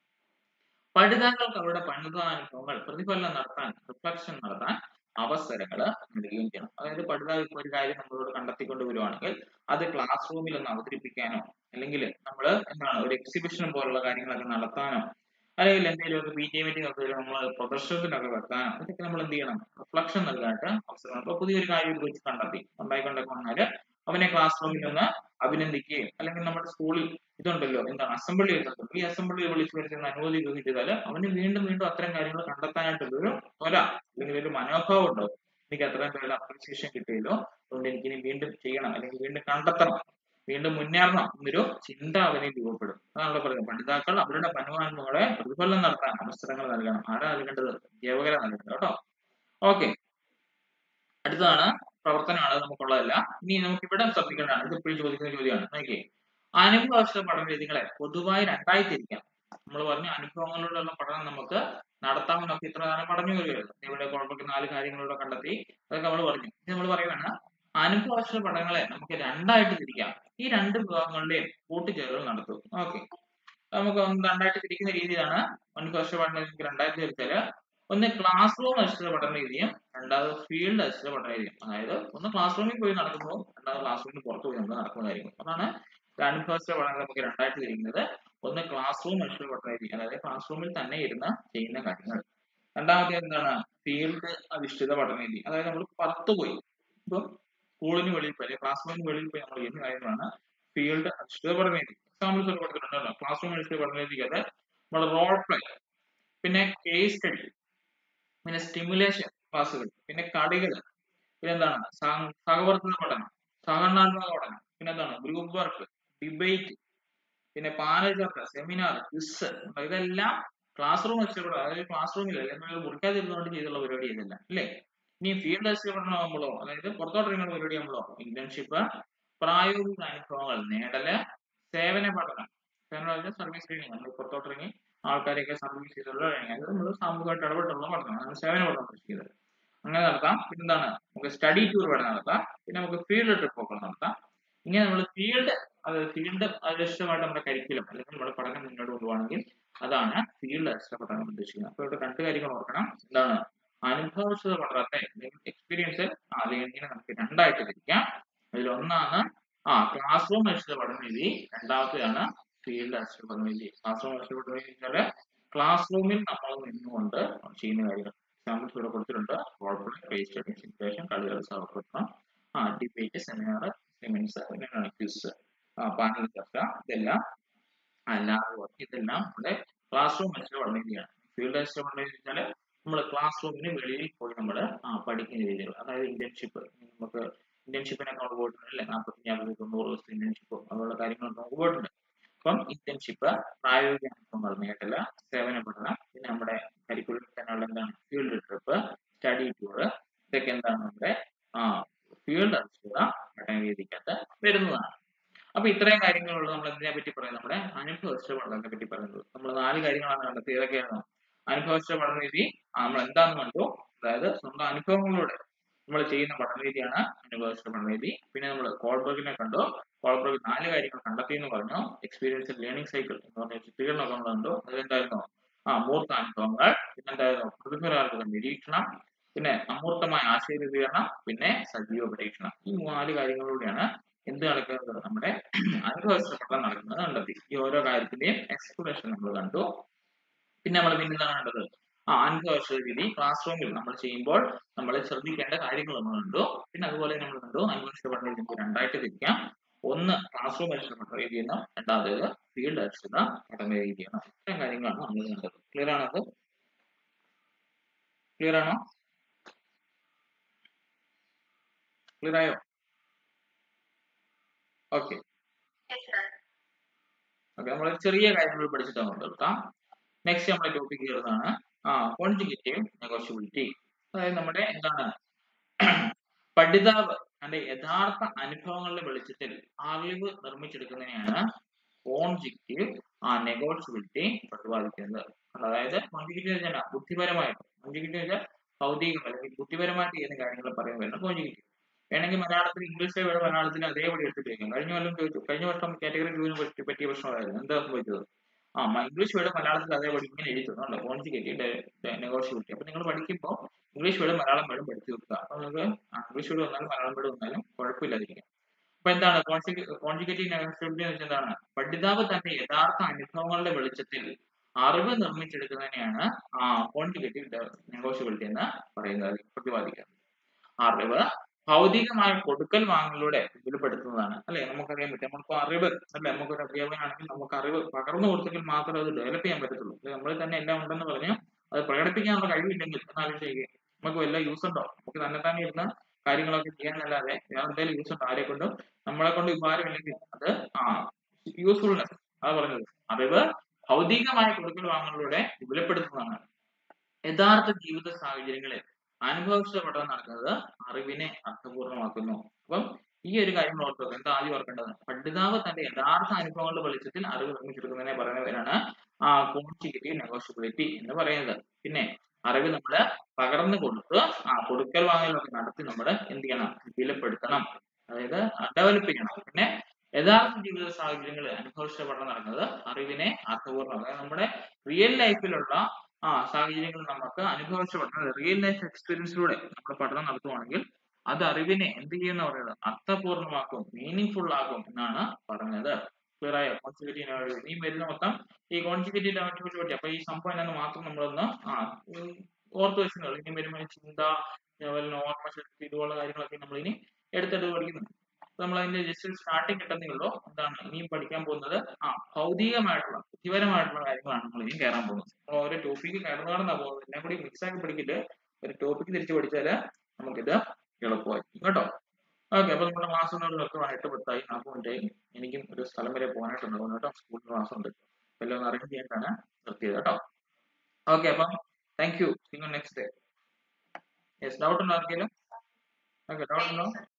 പഠിതാക്കൾക്ക് അവരുടെ പഠിതാനുഭവങ്ങൾ പ്രതിഫലനം നടത്താൻ റിഫ്ലക്ഷൻ നടത്താൻ അവസരങ്ങൾ നൽകുകയും ചെയ്യണം അതായത് പഠിതാവ് ഒരു കാര്യം നമ്മളോട് കണ്ടെത്തിക്കൊണ്ട് വരുവാണെങ്കിൽ അത് ക്ലാസ് റൂമിൽ ഒന്ന് അവതരിപ്പിക്കാനോ അല്ലെങ്കിൽ നമ്മൾ എന്താണ് ഒരു എക്സിബിഷൻ പോലുള്ള കാര്യങ്ങളൊക്കെ നടത്താനോ അല്ലെങ്കിൽ എന്തെങ്കിലുമൊക്കെ പി ടി എ മീറ്റിംഗ് ഒക്കെ നമ്മൾ പ്രദർശനത്തിനൊക്കെ വെക്കാനോ ഇതൊക്കെ നമ്മൾ എന്ത് ചെയ്യണം റിഫ്ലക്ഷൻ നൽകാനായിട്ട് അവസരം അപ്പൊ പുതിയൊരു കാര്യം വെച്ച് കണ്ടെത്തി ഉണ്ടായിക്കൊണ്ടൊക്കെ വന്നാല് അവനെ ക്ലാസ് റൂമിൽ ഒന്ന് അഭിനന്ദിക്കുകയും അല്ലെങ്കിൽ നമ്മുടെ സ്കൂളിൽ ഇതുണ്ടല്ലോ എന്താണ് അസംബ്ലി ഉണ്ടല്ലോ ഈ അസംബ്ലി വിളിച്ചു വരുത്തുന്ന അനുമതി ചെയ്താൽ അവന് വീണ്ടും വീണ്ടും അത്തരം കാര്യങ്ങൾ കണ്ടെത്താനായിട്ടുള്ള ഒരു ത്വര അല്ലെങ്കിൽ ഒരു മനോഭാവം ഉണ്ടാവും എനിക്ക് അത്രയും പേരുടെ അപ്രീസിയേഷൻ കിട്ടിയല്ലോ അതുകൊണ്ട് എനിക്ക് ഇനി വീണ്ടും ചെയ്യണം അല്ലെങ്കിൽ വീണ്ടും കണ്ടെത്തണം വീണ്ടും മുന്നേറണം എന്നൊരു ചിന്ത അവനെ രൂപപ്പെടും അതാണല്ലോ പറയുന്നത് പഠിതാക്കൾ അവരുടെ പനുവാനുകളെ പ്രതിഫലനം നടത്താൻ അവസരങ്ങൾ നൽകണം ആരാ നൽകേണ്ടത് അധ്യാപകരെ നൽകേണ്ടത് കേട്ടോ ഓക്കെ അടുത്തതാണ് പ്രവർത്തനമാണ് നമുക്കുള്ളതല്ല ഇനി നമുക്ക് ഇവിടെ ശ്രദ്ധിക്കേണ്ടതാണ് ഇത് ഇപ്പോഴും ചോദിക്കുന്ന ചോദ്യമാണ് നോക്കിയേ അനുഭവസ്ഥ പഠന രീതികളെ പൊതുവായി രണ്ടായി തിരിക്കാം നമ്മൾ പറഞ്ഞു അനുഭവങ്ങളിലൂടെയുള്ള പഠനം നമുക്ക് നടത്താമെന്നൊക്കെ ഇത്ര നേരം പറഞ്ഞു വരികയായിരുന്നു ഇവിടെ കുഴപ്പമില്ല നാല് കാര്യങ്ങളിലൂടെ കണ്ടെത്തി അതൊക്കെ നമ്മൾ പറഞ്ഞു ഇത് നമ്മൾ പറയുകയാണ് അനുഭവസ്ഥ പഠനങ്ങളെ നമുക്ക് രണ്ടായിട്ട് തിരിക്കാം ഈ രണ്ട് വിഭാഗങ്ങളുടെയും കൂട്ടിച്ചേരൽ നടത്തും ഓക്കെ നമുക്ക് ഒന്ന് രണ്ടായിട്ട് തിരിക്കുന്ന രീതിയിലാണ് അനുഭവസ്ഥ പഠനം നമുക്ക് രണ്ടായിട്ട് തിരിച്ചാല് ഒന്ന് ക്ലാസ് റൂം അധിഷ്ഠിത പഠന രീതിയും രണ്ടാമത് ഫീൽഡ് അധിഷ്ഠിത പഠന രീതിയും അതായത് ഒന്ന് ക്ലാസ് റൂമിൽ പോയി നടക്കുമ്പോൾ രണ്ടാമത് ക്ലാസ് റൂമിന് പുറത്ത് പോയി നമുക്ക് നടക്കുന്ന കാര്യങ്ങൾ അതാണ് അനുഭവസ്ഥ പഠനം നമുക്ക് രണ്ടായിട്ട് തിരിക്കുന്നത് ഒന്ന് ക്ലാസ് റൂം അധിഷ്ഠിത പഠന രീതി അതായത് ക്ലാസ് റൂമിൽ തന്നെ ഇരുന്ന് ചെയ്യുന്ന കാര്യങ്ങൾ രണ്ടാമത്തെ എന്താണ് ഫീൽഡ് അധിഷ്ഠിത പഠന രീതി അതായത് നമ്മൾ പുറത്ത് പോയി ഇപ്പം സ്കൂളിന് വെളിയിൽ പോയി ക്ലാസ് റൂമിന് വെളിയിൽ പോയി നമ്മൾ ചെയ്യുന്ന കാര്യങ്ങളാണ് ഫീൽഡ് അധിഷ്ഠിത പഠന രീതി എക്സാമ്പിൾസ് ഒക്കെ കൊടുത്തിട്ടുണ്ടല്ലോ ക്ലാസ് റൂം അധിഷ്ഠിത പഠന രീതിക്കകത്ത് നമ്മൾ റോൾ പ്ലേ പിന്നെ കേസ് സ്റ്റഡി പിന്നെ സ്റ്റിമുലേഷൻ ക്ലാസ്സുകൾ പിന്നെ കളികൾ പിന്നെ എന്താണ് സഹ- സഹവർത്തിത പഠനം സഹകരണാത്മക പഠനം പിന്നെ എന്താണ് ഗ്രൂപ്പ് വർക്ക് ഡിബേറ്റ് പിന്നെ പാനൽ ചർച്ച സെമിനാർ ക്വിസ് ഇതെല്ലാം ക്ലാസ് റൂം വെച്ചപ്പെടാം അതായത് ക്ലാസ് റൂമിൽ അല്ലെങ്കിൽ മുറിക്കാതിരുന്നുകൊണ്ട് ചെയ്തുള്ള പരിപാടി ഇതല്ല അല്ലേ ഇനി ഫീൽഡ് ടെസ്റ്റ് പഠനമാകുമ്പോഴോ അതായത് പുറത്തോട്ടിറങ്ങുന്ന പരിപാടി ആകുമ്പോഴോ ഇന്റേൺഷിപ്പ് പ്രായോഗിക അനുഭവങ്ങൾ നേടല് സേവന പഠനം സേവന സർവീസ് ട്രെയിനിങ് നമ്മൾ പുറത്തോട്ടിറങ്ങി ആൾക്കാരെയൊക്കെ സർവീസ് ചെയ്തുള്ള training. അത് നമ്മൾ സാമൂഹികമായിട്ട് ഇടപെട്ടുള്ള പഠനം അതാണ് സേവന പഠനം ഉദ്ദേശിക്കുന്നത് അങ്ങനെ നടത്താം പിന്നെന്താണ് നമുക്ക് സ്റ്റഡി ടൂർ വേണം നടത്താം പിന്നെ നമുക്ക് ഫീൽഡ് ട്രിപ്പ് ഒക്കെ നടത്താം ഇങ്ങനെ നമ്മൾ ഫീൽഡ് അത് ഫീൽഡ് അധിഷ്ഠിതമായിട്ട് നമ്മുടെ കരിക്കുലം അല്ലെങ്കിൽ നമ്മുടെ പഠനം മുന്നോട്ട് കൊണ്ടുപോകണമെങ്കിൽ അതാണ് ഫീൽഡ് അധിഷ്ഠിത പഠനം ഉദ്ദേശിക്കുന്നത് അപ്പോൾ ഇവിടെ രണ്ട് കാര്യങ്ങൾ ഓർക്കണം എന്താണ് അനുഭവസ്ഥിത പഠനത്തെ അല്ലെങ്കിൽ എക്സ്പീരിയൻസ് അല്ലെങ്കിൽ ഇങ്ങനെ നമുക്ക് രണ്ടായിട്ട് തിരിക്കാം അതിൽ ഒന്നാണ് ആ ക്ലാസ് റൂം അധിഷ്ഠിത പഠന രീതി രണ്ടാമത്തെയാണ് ഫീൽഡ് അധിഷ്ഠിത പഠന രീതി ക്ലാസ് റൂം അധിഷ്ഠിത പഠന രീതി വെച്ചാൽ ക്ലാസ് റൂമിൽ നമ്മൾ നിന്നുകൊണ്ട് ചെയ്യുന്ന കാര്യങ്ങൾ എക്സാമ്പിൾസ് ഇവിടെ കൊടുത്തിട്ടുണ്ട് role play case study situation കളികൾ സഹപ്രവർത്തനം ആ ഡിബേറ്റ് സെമിനാർ സെമിൻസ് പിന്നെ ക്വിസ് പാനൽ ചർച്ച ഇതെല്ലാം അല്ലാതെ വർക്ക് ഇതെല്ലാം നമ്മുടെ ക്ലാസ് റൂം അധിഷ്ഠിത പഠന രീതിയാണ് ഫീൽഡ് അധിഷ്ഠിത പഠന രീതി വെച്ചാൽ നമ്മൾ ക്ലാസ് റൂമിന് വെളിയിൽ പോയി നമ്മൾ പഠിക്കുന്ന രീതികൾ അതായത് ഇന്റേൺഷിപ്പ് നമുക്ക് ഇന്റേൺഷിപ്പിനൊക്കെ നമ്മൾ പോയിട്ടുണ്ട് അല്ലേ നാൽപ്പത്തി അമ്പത് തൊണ്ണൂറ് ദിവസത്തെ ഇന്റേൺഷിപ്പ് അതുള്ള കാര്യങ്ങളൊക്കെ നമുക്ക് പോയിട്ടുണ്ട് അപ്പം ഇന്റേൺഷിപ്പ് പ്രായോഗിക അനുഭവങ്ങൾ നേടല് സേവന പഠനം പിന്നെ നമ്മുടെ കരിക്കുലർ തന്നെയുള്ള എന്താണ് ഫീൽഡ് ട്രിപ്പ് സ്റ്റഡി ടൂർ ഇതൊക്കെ എന്താണ് നമ്മുടെ ആ ഫീൽഡ് അധിഷ്ഠിത പഠന രീതിക്കകത്ത് വരുന്നതാണ് അപ്പൊ ഇത്രയും കാര്യങ്ങളുള്ള നമ്മൾ എന്തിനെ പറ്റി പറയുന്നത് നമ്മുടെ അനുഭവസ്ഥ പഠനത്തെ പറ്റി പറയുന്നത് നമ്മൾ നാല് കാര്യങ്ങളാണ് കണ്ടത് ഏതൊക്കെയാണ് അനുഭവസ്ഥ പഠന രീതി ആ, നമ്മൾ എന്താണെന്ന് കണ്ടു അതായത് സ്വന്തം അനുഭവങ്ങളിലൂടെ നമ്മൾ ചെയ്യുന്ന പഠന രീതിയാണ് അനുഭവസ്ഥ പഠന രീതി പിന്നെ നമ്മൾ കോൾബർഗിനെ കണ്ടു കോൾബർഗ് നാല് കാര്യങ്ങൾ കണ്ടെത്തി എന്ന് പറഞ്ഞു എക്സ്പീരിയൻസ് ലേണിംഗ് സൈക്കിൾ എന്ന് പറഞ്ഞ ചിത്രീകരണമൊക്കെ നമ്മൾ കണ്ടു അതിലെന്തായിരുന്നു ആ മൂർത്ത അനുഭവങ്ങൾ പിന്നെന്തായിരുന്നു പ്രതിഫലാർഹത നിരീക്ഷണം പിന്നെ അമൂർത്തമായ ആശയവിവരണം പിന്നെ സജീവ പരീക്ഷണം ഈ നാല് കാര്യങ്ങളിലൂടെയാണ് എന്ത് നടക്കുന്നത് നമ്മുടെ അനുഭവസ്ഥ പഠനം നടക്കുന്നത് കണ്ടത് ഈ ഓരോ കാര്യത്തിന്റെയും എക്സ്പ്ലനേഷൻ നമ്മൾ കണ്ടു പിന്നെ നമ്മൾ പിന്നെ എന്താണ് കണ്ടത് ആ അനുഭവസ്ഥ രീതി ക്ലാസ് റൂമിൽ നമ്മൾ ചെയ്യുമ്പോൾ നമ്മൾ ശ്രദ്ധിക്കേണ്ട കാര്യങ്ങൾ നമ്മൾ കണ്ടു പിന്നെ അതുപോലെ നമ്മൾ കണ്ടു അനുഭവസ്ഥ പഠന രീതി നമുക്ക് രണ്ടായിട്ട് തിരിക്കാം ഒന്ന് ക്ലാസ് റൂം അധിഷ്ഠിത പഠന രീതി എന്നും രണ്ടാമത്തേത് ഫീൽഡ് അധിഷ്ഠിത പഠന രീതി എന്നും ഇത്തരം കാര്യങ്ങളാണ് നമ്മൾ കണ്ടത് ക്ലിയർ ആണോ അത് ക്ലിയർ ആണോ ക്ലിയർ ആയോ ഓക്കെ Yes, sir. ഓക്കെ നമ്മൾ ചെറിയ കാര്യങ്ങൾ പഠിച്ചിട്ട് അങ്ങോട്ട് എടുക്കാം നെക്സ്റ്റ് നമ്മുടെ ടോപ്പിക് വരുന്നതാണ് ആ കോൺജുഗേറ്റീവ് നെഗോഷ്യബിലിറ്റി അതായത് നമ്മുടെ എന്താണ് പഠിതാവ് തന്റെ യഥാർത്ഥ അനുഭവങ്ങളുടെ വെളിച്ചത്തിൽ അറിവ് നിർമ്മിച്ചെടുക്കുന്നതിനെയാണ് കോൺജുഗേറ്റീവ് ആ നെഗോഷ്യബിലിറ്റി പ്രതിപാദിക്കുന്നത് അതായത് കോൺജുഗേറ്റീവ് വെച്ചാൽ ബുദ്ധിപരമായിട്ട് കോൺജുഗേറ്റീവ് വെച്ചാൽ ഭൗതികം അല്ലെങ്കിൽ ബുദ്ധിപരമായിട്ട് ചെയ്യുന്ന കാര്യങ്ങൾ പറയുന്നതാണ് കോൺജുഗേറ്റീവ് വേണമെങ്കിൽ മലയാളത്തിൽ ഇംഗ്ലീഷിലെ വേണം മലയാളത്തിൽ അതേപടി എടുത്ത് ഉപയോഗിക്കാം കഴിഞ്ഞ കൊല്ലം ചോദിച്ചു കഴിഞ്ഞ വർഷം കാറ്റഗറി ടൂവിന് പറ്റി പറ്റിയ പ്രശ്നമായിരുന്നു എന്താ സംഭവിച്ചത് ആ മ- ഇംഗ്ലീഷ് വേർഡ് മലയാളത്തിൽ അതേപടി ഇങ്ങനെ എഴുതി തന്നുണ്ട് കോൺജുഗേറ്റീവ് നെഗോഷ്യബിലിറ്റി അപ്പൊ നിങ്ങൾ പഠിക്കുമ്പോൾ ഇംഗ്ലീഷ് വേർഡ് മലയാളം വേർഡ് പഠിച്ചു വെക്കുക അപ്പൊ നിങ്ങൾക്ക് ഇംഗ്ലീഷ് വേർഡ് വന്നാലും മലയാളം വേർഡ് വന്നാലും കുഴപ്പമില്ലാതിരിക്കും അപ്പൊ എന്താണ് കോൺജുഗേറ്റീവ് നെഗോഷ്യബിലിറ്റി എന്ന് വെച്ചാൽ എന്താണ് പഠിതാവ് തന്റെ യഥാർത്ഥ അനുഭവങ്ങളുടെ വെളിച്ചത്തിൽ അറിവ് നിർമ്മിച്ചെടുക്കുന്നതിനെയാണ് ആ കോൺജുഗേറ്റീവ് നെഗോഷ്യബിലിറ്റി എന്ന് പറയുന്നത് പ്രതിപാദിക്കുന്നത് അറിവ് ഭൗതികമായ കൊടുക്കൽ വാങ്ങലിലൂടെ വിപുലപ്പെടുത്തുന്നതാണ് അല്ലെ നമുക്കറിയാൻ പറ്റും നമ്മളിപ്പോ അറിവ് അല്ലെ നമുക്കൊരു അധ്യാപകനാണെങ്കിൽ നമുക്ക് അറിവ് പകർന്നു കൊടുത്തെങ്കിൽ മാത്രമേ അത് ഡെവലപ്പ് ചെയ്യാൻ പറ്റത്തുള്ളൂ അല്ലെ നമ്മളിൽ തന്നെ എല്ലാം ഉണ്ടെന്ന് പറഞ്ഞ് അത് പ്രകടിപ്പിക്കാനുള്ള കഴിവില്ലെങ്കിൽ എന്നാലോചിക്കുക നമുക്ക് വല്ല യൂസ് ഉണ്ടോ നമുക്ക് തന്നെ തന്നെ ഇരുന്ന കാര്യങ്ങളൊക്കെ ചെയ്യാനല്ലാതെ വേറെ എന്തെങ്കിലും യൂസ് ഉണ്ടോ ആരെ കൊണ്ടും നമ്മളെ കൊണ്ട് ഉപകാരമില്ലെങ്കിൽ അത് ആ യൂസ്ഫുൾനെസ് അതാ പറഞ്ഞത് അറിവ് ഭൗതികമായ കൊടുക്കൽ വാങ്ങലിലൂടെ വിപുലപ്പെടുത്തുന്നതാണ് യഥാർത്ഥ ജീവിത സാഹചര്യങ്ങളിൽ അനുഭവിച്ച പഠനം നടക്കുന്നത് അറിവിനെ അർത്ഥപൂർണ്ണമാക്കുന്നു അപ്പം ഈ ഒരു കാര്യം ഓർക്കുക എന്താ ആദ്യം ഓർക്കേണ്ടത് പഠിതാവ് തന്റെ യഥാർത്ഥ അനുഭവങ്ങളുടെ വെളിച്ചത്തിൽ അറിവ് നിർമ്മിച്ചെടുക്കുന്നതിനെ പറയുന്ന പേരാണ് ആ കോൺസിക്യൂട്ടീവ് നെഗോഷ്യബിലിറ്റി എന്ന് പറയുന്നത് പിന്നെ അറിവ് നമ്മള് പകർന്നു കൊടുത്ത് ആ കൊടുക്കൽ വാങ്ങലൊക്കെ നടത്തി നമ്മൾ എന്ത് ചെയ്യണം വിലപ്പെടുത്തണം അതായത് ഡെവലപ്പ് ചെയ്യണം പിന്നെ യഥാർത്ഥ ജീവിത സാഹചര്യങ്ങളിൽ അനുഭവിച്ച പഠനം നടക്കുന്നത് അറിവിനെ അർത്ഥപൂർണ്ണം അതായത് നമ്മുടെ റിയൽ ലൈഫിലുള്ള ആ സാഹചര്യങ്ങൾ നമുക്ക് അനുഭവിച്ച പഠനം റിയൽ ലൈഫ് എക്സ്പീരിയൻസിലൂടെ നമ്മൾ പഠനം നടത്തുവാണെങ്കിൽ അത് അറിവിനെ എന്ത് ചെയ്യുന്ന പറയുന്നത് അർത്ഥപൂർണ്ണമാക്കും മീനിങ് ഫുൾ ആക്കും എന്നാണ് പറഞ്ഞത് ക്ലിയർ ആയോ കോൺസിക്യൂട്ടീവ് ഈ വരുന്ന മൊത്തം ഈ കോൺസിക്യൂട്ടീവ് നെഗറ്റിവിറ്റി പറ്റി അപ്പൊ ഈ സംഭവം എന്നാന്ന് മാത്രം നമ്മളൊന്ന് ആ ഉം, ഓർത്ത് വെച്ചിട്ടുള്ളൂ ഇനി വരുമ്പോൾ ഈ ചിന്ത അതുപോലെ ഓർമ്മശക്തി ഇതുപോലുള്ള കാര്യങ്ങളൊക്കെ നമ്മൾ ഇനി എടുത്തെടുത്ത് പഠിക്കുന്നുണ്ട് നമ്മൾ അതിന്റെ ജസ്റ്റ് സ്റ്റാർട്ടിങ് കിട്ടുന്നേ ഉള്ളൂ എന്താണ് ഇനിയും പഠിക്കാൻ പോകുന്നത് ആ ഭൗതികമായിട്ടുള്ള ബുദ്ധിപരമായിട്ടുള്ള കാര്യങ്ങളാണ് നമ്മൾ ഇനിയും കയറാൻ പോകുന്നത് അപ്പോൾ ഓരോ ടോപ്പിക്ക് കടന്നു കടന്നാ പോകുന്നത് എല്ലാം കൂടി മിക്സ് ആക്കി പഠിക്കില്ല ഒരു ടോപ്പിക്ക് തിരിച്ച് പഠിച്ചാല് നമുക്കിത് എളുപ്പമായിരിക്കും കേട്ടോ ഓക്കെ അപ്പൊ നമ്മുടെ മാസം നിർത്തുവാണ് എട്ട് പത്തായി നാൽപ്പത് മിനിറ്റായി എനിക്കും ഒരു സ്ഥലം വരെ പോകാനായിട്ടുണ്ട് അതുകൊണ്ട് കേട്ടോ സ്കൂളിൽ മാസം ഉണ്ട് എല്ലാം ഒന്ന് അറേഞ്ച് ചെയ്യാനാണ് നിർത്തിയത് കേട്ടോ ഓക്കെ അപ്പം താങ്ക് യു സിംഗ് നെക്സ്റ്റ് ഡേ യെസ് ഡൗട്ട് ഉണ്ടോ ആർക്കെങ്കിലും ഓക്കെ ഡൗട്ട് ഉണ്ടോ